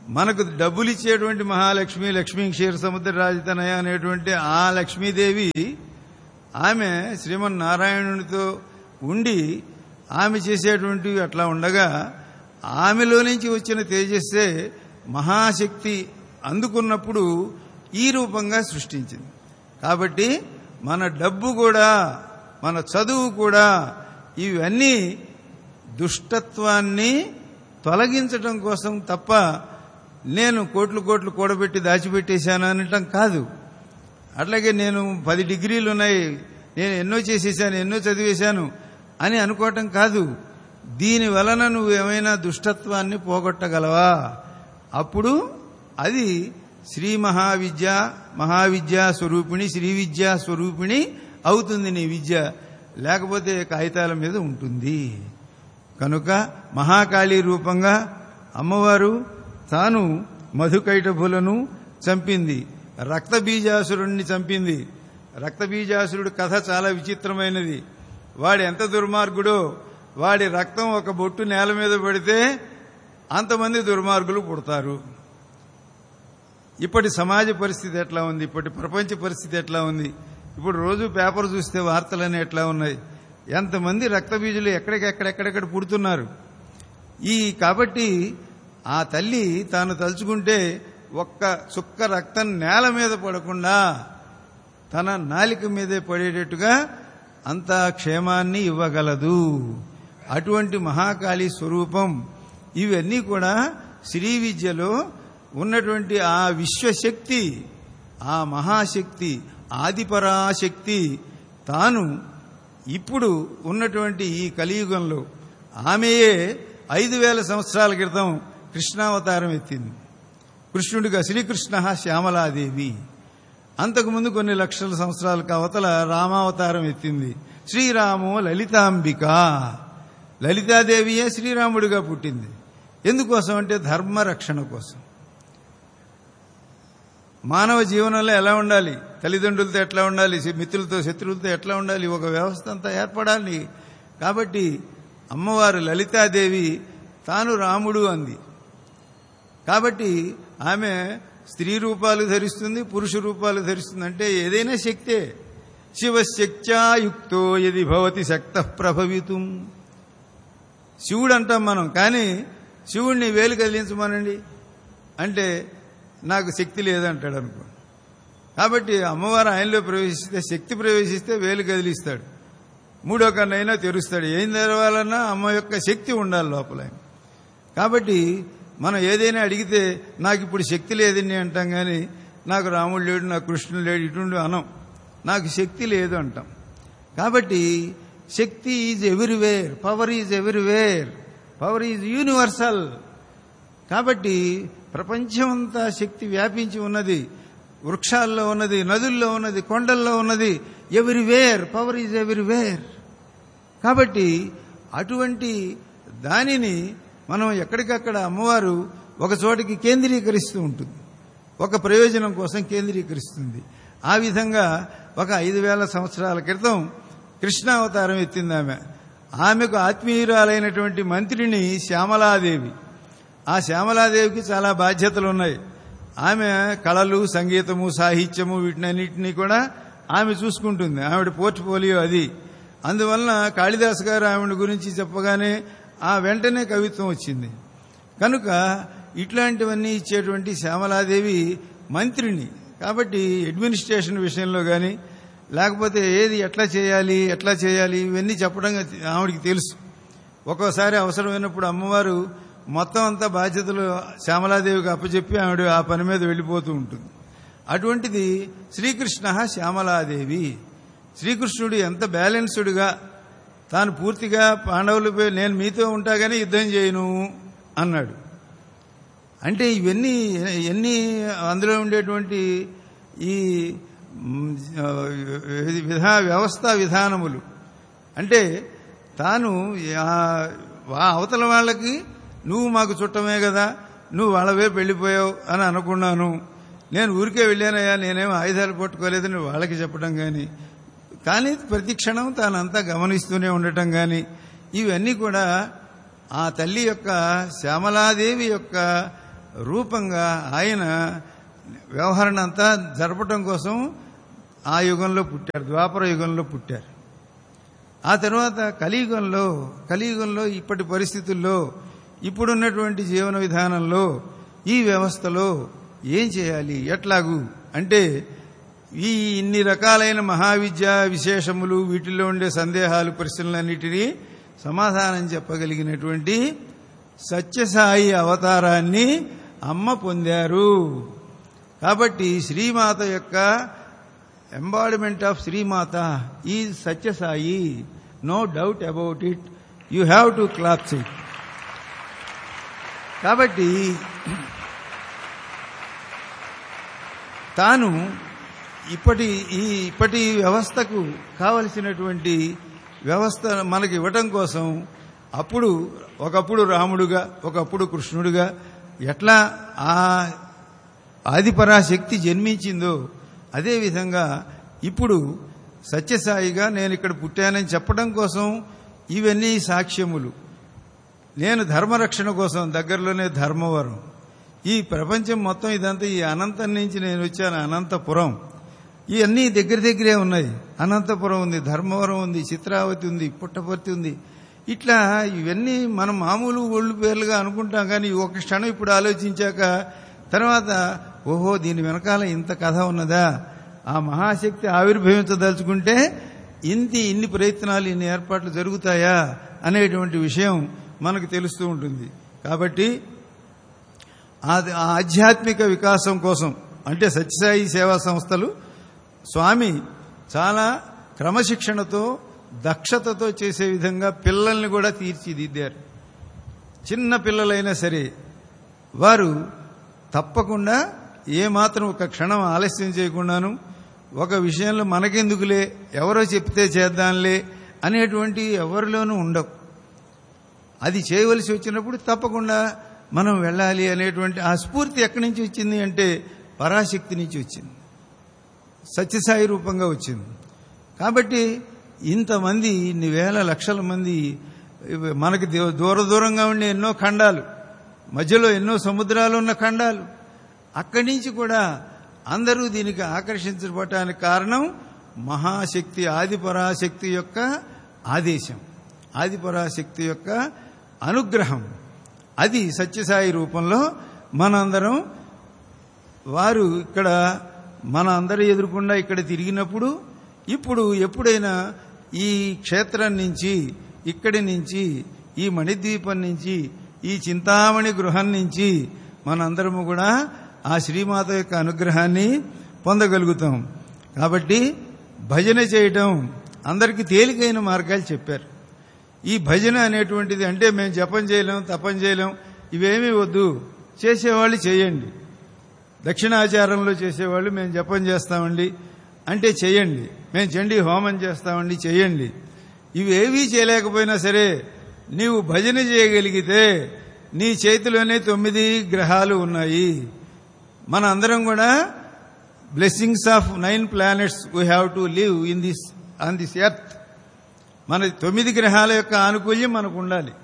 మనకు డబ్బులు ఇచ్చేటువంటి మహాలక్ష్మి లక్ష్మీ క్షీర సముద్ర రాజతనయ అనేటువంటి ఆ లక్ష్మీదేవి ఆమె శ్రీమన్నారాయణునితో ఉండి ఆమె చేసేటువంటివి అట్లా ఉండగా ఆమెలో నుంచి వచ్చిన తేజస్సే మహాశక్తి అందుకున్నప్పుడు ఈ రూపంగా సృష్టించింది కాబట్టి మన డబ్బు కూడా మన చదువు కూడా ఇవన్నీ దుష్టత్వాన్ని తొలగించడం కోసం తప్ప నేను కోట్లు కోట్లు కూడబెట్టి దాచిపెట్టేశాను అనటం కాదు అట్లాగే నేను పది డిగ్రీలు ఉన్నాయి నేను ఎన్నో చేసేసాను ఎన్నో చదివేశాను అని అనుకోవటం కాదు దీని వలన నువ్వు ఏమైనా దుష్టత్వాన్ని పోగొట్టగలవా అప్పుడు అది శ్రీ మహావిద్య మహావిద్యా స్వరూపిణి శ్రీ విద్యా స్వరూపిణి అవుతుంది నీ విద్య లేకపోతే కాగితాల మీద ఉంటుంది కనుక మహాకాళీ రూపంగా అమ్మవారు తాను మధుకైటభులను చంపింది రక్తబీజాసురుణ్ణి చంపింది రక్తబీజాసురుడి కథ చాలా విచిత్రమైనది వాడు ఎంత దుర్మార్గుడో వాడి రక్తం ఒక బొట్టు నేల మీద పడితే అంతమంది దుర్మార్గులు పుడతారు ఇప్పటి సమాజ పరిస్థితి ఎట్లా ఉంది ఇప్పటి ప్రపంచ పరిస్థితి ఎట్లా ఉంది ఇప్పుడు రోజు పేపర్ చూస్తే వార్తలన్నీ ఎట్లా ఉన్నాయి ఎంతమంది రక్తబీజులు ఎక్కడికెక్కడెక్కడెక్కడ పుడుతున్నారు ఈ కాబట్టి ఆ తల్లి తాను తలుచుకుంటే ఒక్క చుక్క రక్తం నేల మీద పడకుండా తన నాలిక మీదే పడేటట్టుగా అంత క్షేమాన్ని ఇవ్వగలదు అటువంటి మహాకాళి స్వరూపం ఇవన్నీ కూడా శ్రీ విద్యలో ఉన్నటువంటి ఆ విశ్వశక్తి ఆ మహాశక్తి ఆదిపరాశక్తి తాను ఇప్పుడు ఉన్నటువంటి ఈ కలియుగంలో ఆమెయే ఐదు వేల సంవత్సరాల క్రితం కృష్ణావతారం ఎత్తింది కృష్ణుడిగా శ్రీకృష్ణ శ్యామలాదేవి అంతకుముందు కొన్ని లక్షల సంవత్సరాలకు అవతల రామావతారం ఎత్తింది శ్రీరాము లలితాంబిక లలితాదేవియే శ్రీరాముడిగా పుట్టింది ఎందుకోసం అంటే ధర్మ రక్షణ కోసం మానవ జీవనంలో ఎలా ఉండాలి తల్లిదండ్రులతో ఎట్లా ఉండాలి మిత్రులతో శత్రువులతో ఎట్లా ఉండాలి ఒక వ్యవస్థ అంతా ఏర్పడాలి కాబట్టి అమ్మవారు లలితాదేవి తాను రాముడు అంది కాబట్టి ఆమె స్త్రీ రూపాలు ధరిస్తుంది పురుష రూపాలు ధరిస్తుంది అంటే ఏదైనా శక్తే శివశక్త్యాయుక్తో ఎది భవతి శక్త ప్రభవితం శివుడు అంటాం మనం కానీ శివుణ్ణి వేలు కదిలించమనండి అంటే నాకు శక్తి లేదంటాడు అనుకో కాబట్టి అమ్మవారు ఆయనలో ప్రవేశిస్తే శక్తి ప్రవేశిస్తే వేలు కదిలిస్తాడు మూడో కన్నైనా తెరుస్తాడు ఏం తెరవాలన్నా అమ్మ యొక్క శక్తి ఉండాలి లోపల కాబట్టి మనం ఏదైనా అడిగితే నాకు ఇప్పుడు శక్తి లేదని అంటాం కానీ నాకు రాముడు లేడు నాకు కృష్ణుడు లేడు ఇటువంటి అనం నాకు శక్తి లేదు అంటాం కాబట్టి శక్తి is everywhere power is everywhere power is universal కాబట్టి ప్రపంచమంతా శక్తి వ్యాపించి ఉన్నది వృక్షాల్లో ఉన్నది నదుల్లో ఉన్నది కొండల్లో ఉన్నది ఎవ్రీవేర్ పవర్ ఈజ్ ఎవ్రీవేర్ కాబట్టి అటువంటి దానిని మనం ఎక్కడికక్కడ అమ్మవారు ఒక చోటికి కేంద్రీకరిస్తూ ఉంటుంది ఒక ప్రయోజనం కోసం కేంద్రీకరిస్తుంది ఆ విధంగా ఒక ఐదు వేల సంవత్సరాల క్రితం కృష్ణావతారం ఎత్తింది ఆమె ఆమెకు ఆత్మీయురాలైనటువంటి మంత్రిని శ్యామలాదేవి ఆ శ్యామలాదేవికి చాలా బాధ్యతలు ఉన్నాయి ఆమె కళలు సంగీతము సాహిత్యము వీటినన్నింటినీ కూడా ఆమె చూసుకుంటుంది ఆవిడ పోర్ట్ఫోలియో అది అందువలన కాళిదాస్ గారు ఆవిడ గురించి చెప్పగానే ఆ వెంటనే కవిత్వం వచ్చింది కనుక ఇట్లాంటివన్నీ ఇచ్చేటువంటి శ్యామలాదేవి మంత్రిని కాబట్టి అడ్మినిస్ట్రేషన్ విషయంలో కానీ లేకపోతే ఏది ఎట్లా చేయాలి ఎట్లా చేయాలి ఇవన్నీ చెప్పడం ఆవిడికి తెలుసు ఒక్కోసారి అవసరమైనప్పుడు అమ్మవారు మొత్తం అంతా బాధ్యతలు శ్యామలాదేవికి అప్పచెప్పి ఆవిడ ఆ పని మీద వెళ్ళిపోతూ ఉంటుంది అటువంటిది శ్రీకృష్ణ శ్యామలాదేవి శ్రీకృష్ణుడు ఎంత బ్యాలెన్స్డ్గా తాను పూర్తిగా పాండవులపై నేను మీతో ఉంటా కానీ యుద్ధం చేయను అన్నాడు అంటే ఇవన్నీ ఎన్ని అందులో ఉండేటువంటి ఈ విధా వ్యవస్థ విధానములు అంటే తాను అవతల వాళ్ళకి నువ్వు మాకు చుట్టమే కదా నువ్వు వాళ్ళ వైపు వెళ్ళిపోయావు అని అనుకున్నాను నేను ఊరికే వెళ్ళానయ్యా నేనేం ఆయుధాలు పట్టుకోలేదని వాళ్ళకి చెప్పడం కానీ కానీ ప్రతి క్షణం తానంతా గమనిస్తూనే ఉండటం కానీ ఇవన్నీ కూడా ఆ తల్లి యొక్క శ్యామలాదేవి యొక్క రూపంగా ఆయన వ్యవహరణ అంతా జరపటం కోసం ఆ యుగంలో పుట్టారు ద్వాపర యుగంలో పుట్టారు ఆ తర్వాత కలియుగంలో కలియుగంలో ఇప్పటి పరిస్థితుల్లో ఇప్పుడున్నటువంటి జీవన విధానంలో ఈ వ్యవస్థలో ఏం చేయాలి ఎట్లాగు అంటే ఈ ఇన్ని రకాలైన మహావిద్య విశేషములు వీటిల్లో ఉండే సందేహాలు ప్రశ్నలన్నిటినీ సమాధానం చెప్పగలిగినటువంటి సత్యసాయి అవతారాన్ని అమ్మ పొందారు కాబట్టి శ్రీమాత యొక్క ఎంబాడిమెంట్ ఆఫ్ శ్రీమాత ఈ Sathya Sai no doubt about it you have to claps it కాబట్టి తాను ఇప్పటి ఈ ఇప్పటి వ్యవస్థకు కావలసినటువంటి వ్యవస్థ మనకి ఇవ్వటం కోసం అప్పుడు ఒకప్పుడు రాముడుగా ఒకప్పుడు కృష్ణుడుగా ఎట్లా ఆ ఆదిపరాశక్తి జన్మించిందో అదేవిధంగా ఇప్పుడు సత్యసాయిగా నేను ఇక్కడ పుట్టానని చెప్పడం కోసం ఇవన్నీ సాక్ష్యములు నేను ధర్మరక్షణ కోసం దగ్గరలోనే ధర్మవరం ఈ ప్రపంచం మొత్తం ఇదంతా ఈ అనంతం నుంచి నేను వచ్చాను అనంతపురం ఇవన్నీ దగ్గర దగ్గరే ఉన్నాయి అనంతపురం ఉంది ధర్మవరం ఉంది చిత్రావతి ఉంది పుట్టపర్తి ఉంది ఇట్లా ఇవన్నీ మనం మామూలు ఒళ్ళు పేర్లుగా అనుకుంటాం కానీ ఒక క్షణం ఇప్పుడు ఆలోచించాక తర్వాత ఓహో దీని వెనకాల ఇంత కథ ఉన్నదా ఆ మహాశక్తి ఆవిర్భవించదలుచుకుంటే ఇంతి ఇన్ని ప్రయత్నాలు ఇన్ని ఏర్పాట్లు జరుగుతాయా అనేటువంటి విషయం మనకు తెలుస్తూ ఉంటుంది కాబట్టి ఆ ఆ ఆధ్యాత్మిక వికాసం కోసం అంటే సత్యసాయి సేవా సంస్థలు స్వామి చాలా క్రమశిక్షణతో దక్షతతో చేసే విధంగా పిల్లల్ని కూడా తీర్చిదిద్దారు చిన్న పిల్లలైనా సరే వారు తప్పకుండా ఏమాత్రం ఒక క్షణం ఆలస్యం చేయకుండాను ఒక విషయంలో మనకెందుకులే ఎవరో చెప్తే చేద్దాంలే అనేటువంటి ఎవరిలోనూ ఉండవు అది చేయవలసి వచ్చినప్పుడు తప్పకుండా మనం వెళ్ళాలి అనేటువంటి ఆ స్ఫూర్తి ఎక్కడి నుంచి వచ్చింది అంటే పరాశక్తి నుంచి వచ్చింది సత్యసాయి రూపంగా వచ్చింది కాబట్టి ఇంతమంది ఇన్ని వేల లక్షల మంది మనకి దే- దూర దూరంగా ఉండే ఎన్నో ఖండాలు మధ్యలో ఎన్నో సముద్రాలు ఉన్న ఖండాలు అక్కడి నుంచి కూడా అందరూ దీనికి ఆకర్షించబడటానికి కారణం మహాశక్తి ఆదిపరాశక్తి యొక్క ఆదేశం ఆదిపరాశక్తి యొక్క అనుగ్రహం అది సత్యసాయి రూపంలో మనందరం వారు ఇక్కడ మన అందరి ఎదురుకుండా ఇక్కడ తిరిగినప్పుడు ఇప్పుడు ఎప్పుడైనా ఈ క్షేత్రం నుంచి ఇక్కడి నుంచి ఈ మణిద్వీపం నుంచి ఈ చింతామణి గృహం నుంచి మనందరము కూడా ఆ శ్రీమాత యొక్క అనుగ్రహాన్ని పొందగలుగుతాం కాబట్టి భజన చేయటం అందరికీ తేలికైన మార్గాలు చెప్పారు ఈ భజన అనేటువంటిది అంటే మేము జపం చేయలేం తపం చేయలేం ఇవేమీ వద్దు చేసేవాళ్ళు చేయండి దక్షిణాచారంలో చేసేవాళ్ళు మేము జపం చేస్తామండి అంటే చేయండి మేము చండీ హోమం చేస్తామండి చేయండి ఇవేవీ చేయలేకపోయినా సరే నీవు భజన చేయగలిగితే నీ చేతిలోనే తొమ్మిది గ్రహాలు ఉన్నాయి మన అందరం కూడా blessings of nine planets we have to live in this on this earth మన తొమ్మిది గ్రహాల యొక్క ఆనుకూల్యం మనకు ఉండాలి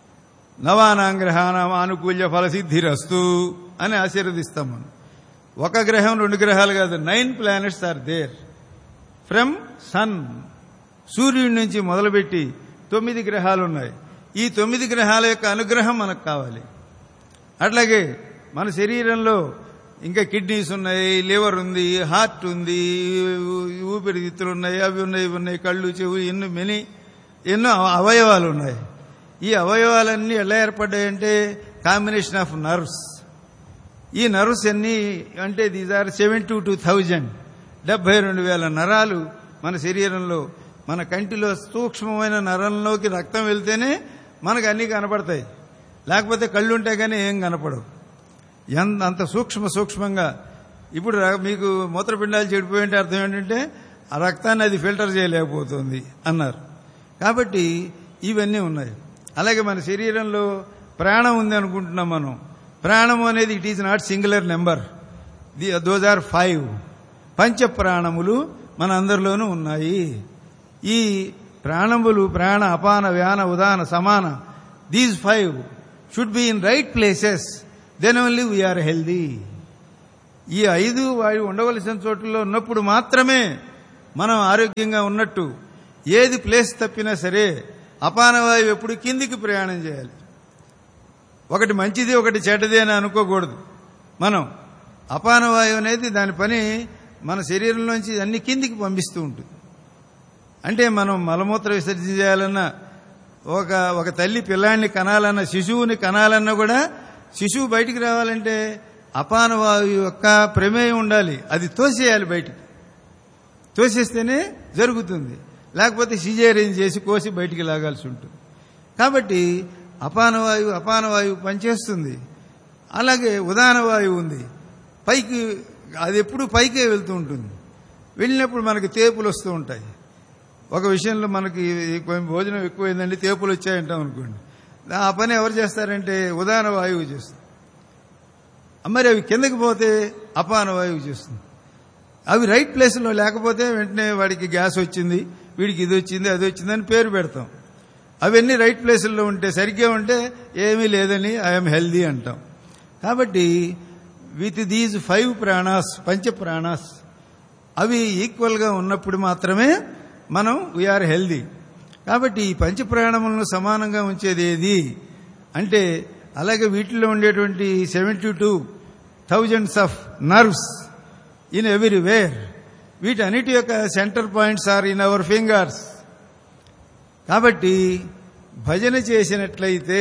నవానాం గ్రహానాం ఆనుకూల్య ఫలసిద్ధిరస్తు అని ఆశీర్వదిస్తాం మనం ఒక గ్రహం రెండు గ్రహాలు కాదు nine planets are there from sun సూర్యుడి నుంచి మొదలుపెట్టి తొమ్మిది గ్రహాలు ఉన్నాయి ఈ తొమ్మిది గ్రహాల యొక్క అనుగ్రహం మనకు కావాలి అట్లాగే మన శరీరంలో ఇంకా కిడ్నీస్ ఉన్నాయి లివర్ ఉంది హార్ట్ ఉంది ఊపిరితిత్తులు ఉన్నాయి అవి ఉన్నాయి ఇవి ఉన్నాయి కళ్ళు చెవు ఎన్నో మెనీ ఎన్నో అవయవాలు ఉన్నాయి ఈ అవయవాలన్నీ ఎలా ఏర్పడ్డాయంటే కాంబినేషన్ ఆఫ్ నర్వ్స్ ఈ నర్వ్స్ ఎన్ని అంటే these are seventy two thousand డెబ్బై రెండు వేల నరాలు మన శరీరంలో మన కంటిలో సూక్ష్మమైన నరంలోకి రక్తం వెళ్తేనే మనకు అన్నీ కనపడతాయి లేకపోతే కళ్ళు ఉంటే కానీ ఏం కనపడవు ఎంత అంత సూక్ష్మ సూక్ష్మంగా ఇప్పుడు ర- మీకు మూత్రపిండాలు చెడిపోయింటే అర్థం ఏంటంటే ఆ రక్తాన్ని అది ఫిల్టర్ చేయలేకపోతుంది అన్నారు కాబట్టి ఇవన్నీ ఉన్నాయి అలాగే మన శరీరంలో ప్రాణం ఉంది అనుకుంటున్నాం మనం ప్రాణం అనేది it is not singular number the those are five పంచ ప్రాణములు మన అందరిలోనూ ఉన్నాయి ఈ ప్రాణములు ప్రాణ అపాన వ్యాన ఉదాన సమాన these five should be in right places then only we are healthy ఈ ఐదు వాయు ఉండవలసిన చోట్లలో ఉన్నప్పుడు మాత్రమే మనం ఆరోగ్యంగా ఉన్నట్టు ఏది ప్లేస్ తప్పినా సరే అపానవాయువు ఎప్పుడు కిందికి ప్రయాణం చేయాలి ఒకటి మంచిది ఒకటి చెడ్డది అని అనుకోకూడదు మనం అపానవాయువు అనేది దాని పని మన శరీరంలోంచి అన్ని కిందికి పంపిస్తూ ఉంటుంది అంటే మనం మలమూత్ర విసర్జన చేయాలన్నా ఒక ఒక తల్లి పిల్లాన్ని కనాలన్నా శిశువుని కనాలన్నా కూడా శిశువు బయటికి రావాలంటే అపానవాయువు యొక్క ప్రమేయం ఉండాలి అది తోసేయాలి బయటికి తోసేస్తేనే జరుగుతుంది లేకపోతే సిజేరియన్ చేసి కోసి బయటికి లాగాల్సి ఉంటుంది కాబట్టి అపానవాయువు అపానవాయువు పనిచేస్తుంది అలాగే ఉదాన వాయువు ఉంది పైకి అది ఎప్పుడు పైకే వెళ్తూ ఉంటుంది వెళ్ళినప్పుడు మనకి తేపులు వస్తూ ఉంటాయి ఒక విషయంలో మనకి కొంచెం భోజనం ఎక్కువైందండి తేపులు వచ్చాయంటాం అనుకోండి ఆ పని ఎవరు చేస్తారంటే ఉదాన వాయువు చేస్తుంది మరి అవి కిందకి పోతే అపాన వాయువు చేస్తుంది అవి రైట్ ప్లేస్లో లేకపోతే వెంటనే వాడికి గ్యాస్ వచ్చింది వీడికి ఇది వచ్చింది అది వచ్చింది అని పేరు పెడతాం అవన్నీ రైట్ ప్లేసుల్లో ఉంటే సరిగ్గా ఉంటే ఏమీ లేదని ఐఎమ్ హెల్దీ అంటాం కాబట్టి విత్ దీస్ ఫైవ్ ప్రాణాస్ పంచ ప్రాణాస్ అవి ఈక్వల్గా ఉన్నప్పుడు మాత్రమే మనం వీఆర్ హెల్దీ కాబట్టి ఈ పంచ ప్రాణములను సమానంగా ఉంచేది ఏది అంటే అలాగే వీటిలో ఉండేటువంటి seventy two thousands of nerves in everywhere వీటన్నిటి యొక్క centre points are in our fingers కాబట్టి భజన చేసినట్లయితే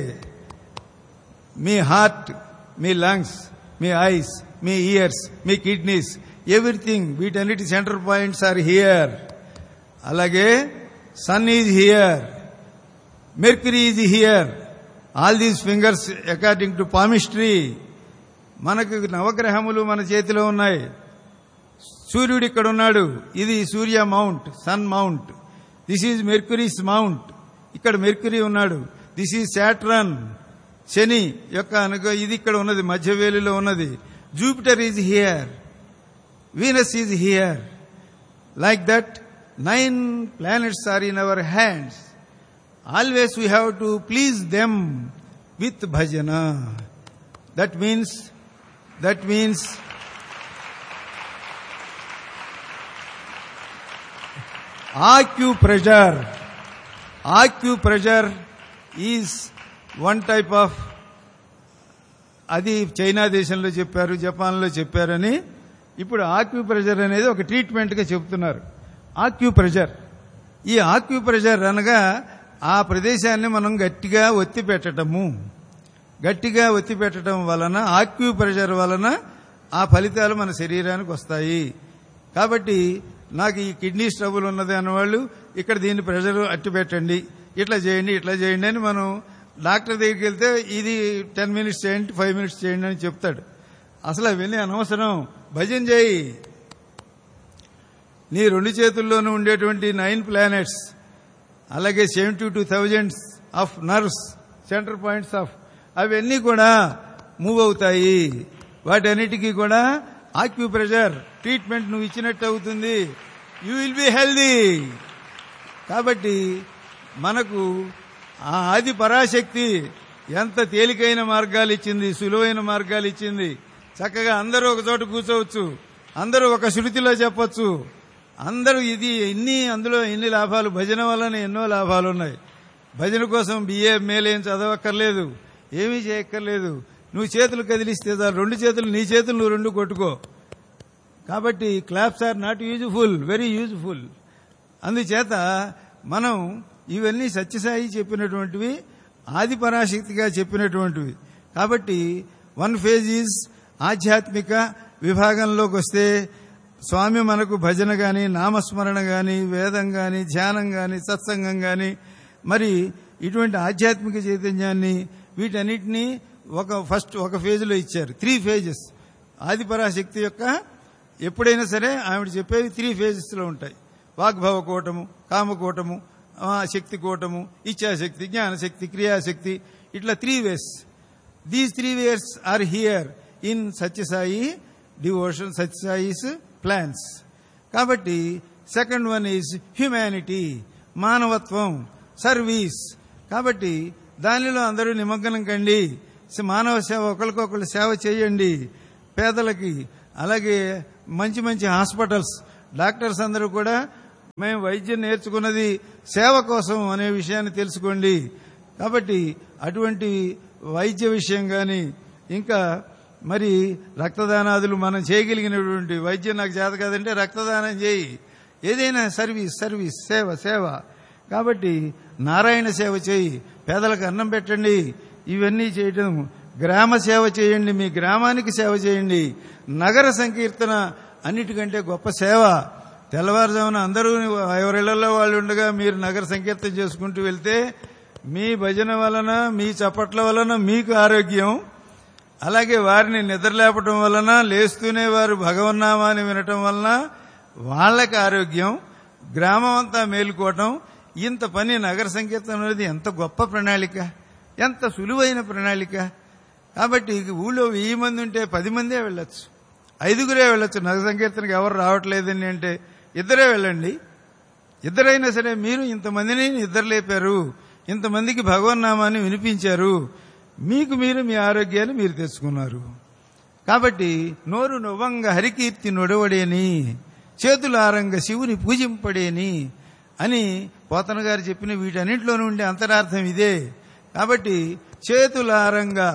మీ హార్ట్ మీ లంగ్స్ మీ ఐస్ మీ ఇయర్స్ మీ కిడ్నీస్ ఎవ్రీథింగ్ వీటన్నిటి సెంటర్ పాయింట్స్ ఆర్ హియర్ అలాగే sun is here Mercury is here all these fingers according to palmistry మనకు నవగ్రహములు మన చేతిలో ఉన్నాయి సూర్యుడు ఇక్కడ ఉన్నాడు ఇది సూర్య mount sun mount this is Mercury's mount ఇక్కడ మెర్క్యూరీ ఉన్నాడు దిస్ ఈజ్ శాట్రన్ శని యొక్క అనుకో ఇది ఇక్కడ ఉన్నది మధ్యవేలిలో ఉన్నది Jupiter is here Venus is here like that nine planets are in our hands always we have to please them with భజన that means that means acupressure acupressure is one type of అది China దేశంలో చెప్పారు జపాన్లో చెప్పారని ఇప్పుడు ఆక్యూప్రెషర్ అనేది ఒక ట్రీట్మెంట్గా చెప్తున్నారు ఆక్యూప్రెషర్ ఈ ఆక్యూప్రెషర్ అనగా ఆ ప్రదేశాన్ని మనం గట్టిగా ఒత్తి పెట్టడము గట్టిగా ఒత్తి పెట్టడం వలన ఆక్యూప్రెషర్ వలన ఆ ఫలితాలు మన శరీరానికి వస్తాయి కాబట్టి నాకు ఈ కిడ్నీ స్ట్రబుల్ ఉన్నది అన్నవాళ్ళు ఇక్కడ దీన్ని ప్రెషర్ అట్టి పెట్టండి ఇట్లా చేయండి ఇట్లా చేయండి అని మనం డాక్టర్ దగ్గరికి వెళ్తే ఇది టెన్ మినిట్స్ చేయండి ఫైవ్ మినిట్స్ చేయండి అని చెప్తాడు అసలు అవన్నీ అనవసరం భజన చేయి నీ రెండు చేతుల్లోనూ ఉండేటువంటి నైన్ ప్లానెట్స్ అలాగే seventy two thousands of nerves centre points of అవన్నీ కూడా మూవ్ అవుతాయి వాటన్నిటికీ కూడా ఆక్యుప్రెషర్ ట్రీట్మెంట్ నువ్వు ఇచ్చినట్టు అవుతుంది యూ విల్ బి హెల్దీ కాబట్టి మనకు ఆ ఆది పరాశక్తి ఎంత తేలికైన మార్గాలు ఇచ్చింది సులువైన మార్గాలు ఇచ్చింది చక్కగా అందరూ ఒక చోట కూర్చోవచ్చు అందరూ ఒక శృతిలో చెప్పొచ్చు అందరూ ఇది ఎన్ని అందులో ఎన్ని లాభాలు భజన వలన ఎన్నో లాభాలు ఉన్నాయి భజన కోసం బిఏ మేలేం చదవక్కర్లేదు ఏమీ చేయక్కర్లేదు నువ్వు చేతులు కదిలిస్తే చాలు రెండు చేతులు నీ చేతులు నువ్వు రెండు కొట్టుకో కాబట్టి claps are not useful very useful అందుచేత మనం ఇవన్నీ సత్యసాయి చెప్పినటువంటివి ఆది పరాశక్తిగా చెప్పినటువంటివి కాబట్టి వన్ ఫేజ్ ఈజ్ ఆధ్యాత్మిక విభాగంలోకి వస్తే స్వామి మనకు భజన గాని నామస్మరణ గాని వేదం గాని ధ్యానం గాని సత్సంగం గాని మరి ఇటువంటి ఆధ్యాత్మిక చైతన్యాన్ని వీటన్నిటినీ ఒక ఫస్ట్ ఒక ఫేజ్లో ఇచ్చారు త్రీ ఫేజెస్ ఆది పరాశక్తి యొక్క ఎప్పుడైనా సరే ఆవిడ చెప్పేవి త్రీ ఫేజెస్లో ఉంటాయి వాగ్భవ కూటము కామకూటము ఆ, శక్తి కూటము ఇచ్ఛాశక్తి జ్ఞానశక్తి క్రియాశక్తి ఇట్లా three ways these three ways are here in Sathya Sai devotion సత్యసాయిస్ ప్లాన్స్ కాబట్టి సెకండ్ వన్ ఈజ్ హ్యుమానిటీ మానవత్వం సర్వీస్ కాబట్టి దానిలో అందరూ నిమగ్నం కండి స- మానవ సేవ ఒకరికొకరు సేవ చేయండి పేదలకి అలాగే మంచి మంచి హాస్పిటల్స్ డాక్టర్స్ అందరూ కూడా మేము వైద్యం నేర్చుకున్నది సేవ కోసం అనే విషయాన్ని తెలుసుకోండి కాబట్టి అటువంటి వైద్య విషయం కానీ ఇంకా మరి రక్తదానాదులు మనం చేయగలిగినటువంటి వైద్యం నాకు చేత కాదంటే రక్తదానం చేయి ఏదైనా సర్వీస్ సర్వీస్ సేవ సేవ కాబట్టి నారాయణ సేవ చేయి పేదలకు అన్నం పెట్టండి ఇవన్నీ చేయటం గ్రామ సేవ చేయండి మీ గ్రామానికి సేవ చేయండి నగర సంకీర్తన అన్నిటికంటే గొప్ప సేవ తెల్లవారుజామున అందరూ ఎవరిళ్లలో వాళ్ళు ఉండగా మీరు నగర సంకీర్తన చేసుకుంటూ వెళ్తే మీ భజన వలన మీ చప్పట్ల వలన మీకు ఆరోగ్యం అలాగే వారిని నిద్రలేపటం వలన లేస్తూనే వారు భగవన్నామాన్ని వినటం వలన వాళ్ళకి ఆరోగ్యం గ్రామం అంతా మేలుకోవటం ఇంత పని నగర సంకీర్తన అనేది ఎంత గొప్ప ప్రణాళిక ఎంత సులువైన ప్రణాళిక కాబట్టి ఊళ్ళో వెయ్యి మంది ఉంటే పది మందే వెళ్ళొచ్చు ఐదుగురే వెళ్ళొచ్చు నగర సంకీర్తనకి ఎవరు రావట్లేదని అంటే ఇద్దరే వెళ్ళండి ఇద్దరైనా సరే మీరు ఇంతమందిని నిద్రలేపారు ఇంతమందికి భగవన్నామాన్ని వినిపించారు మీకు మీరు మీ ఆరోగ్యాన్ని మీరు తెచ్చుకున్నారు కాబట్టి నోరు నొవ్వంగ హరికీర్తి నొడవడేని చేతులారంగ శివుని పూజింపడేని అని పోతన గారు చెప్పిన వీటన్నింటిలో ఉండే అంతరార్థం ఇదే కాబట్టి చేతులారంగా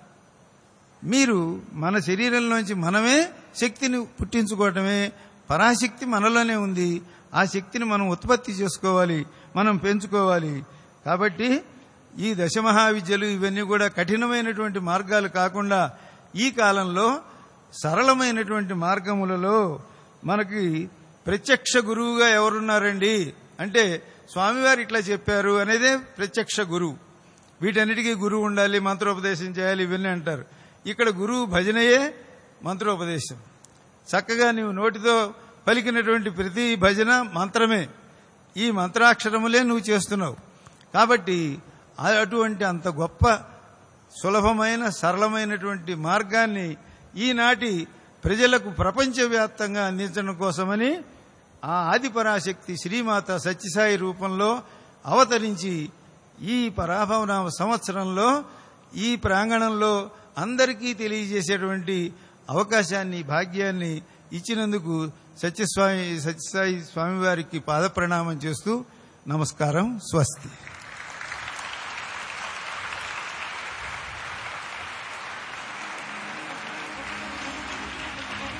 మీరు మన శరీరంలోంచి మనమే శక్తిని పుట్టించుకోవటమే పరాశక్తి మనలోనే ఉంది ఆ శక్తిని మనం ఉత్పత్తి చేసుకోవాలి మనం పెంచుకోవాలి కాబట్టి ఈ దశమహావిద్యలు ఇవన్నీ కూడా కఠినమైనటువంటి మార్గాలు కాకుండా ఈ కాలంలో సరళమైనటువంటి మార్గములలో మనకి ప్రత్యక్ష గురువుగా ఎవరున్నారండి అంటే స్వామివారు ఇట్లా చెప్పారు అనేదే ప్రత్యక్ష గురువు వీటన్నిటికీ గురువు ఉండాలి మంత్రోపదేశం చేయాలి ఇవన్నీ అంటారు ఇక్కడ గురువు భజనయే మంత్రోపదేశం చక్కగా నీవు నోటితో పలికినటువంటి ప్రతి భజన మంత్రమే ఈ మంత్రాక్షరములే నువ్వు చేస్తున్నావు కాబట్టి ఆ- అటువంటి అంత గొప్ప సులభమైన సరళమైనటువంటి మార్గాన్ని ఈనాటి ప్రజలకు ప్రపంచవ్యాప్తంగా అందించడం కోసమని ఆ ఆదిపరాశక్తి శ్రీమాత సత్యసాయి రూపంలో అవతరించి ఈ పరాభవనామ సంవత్సరంలో ఈ ప్రాంగణంలో అందరికీ తెలియజేసేటువంటి అవకాశాన్ని భాగ్యాన్ని ఇచ్చినందుకు సత్యస్వామి సత్యసాయి స్వామివారికి పాదప్రణామం చేస్తూ నమస్కారం స్వస్తి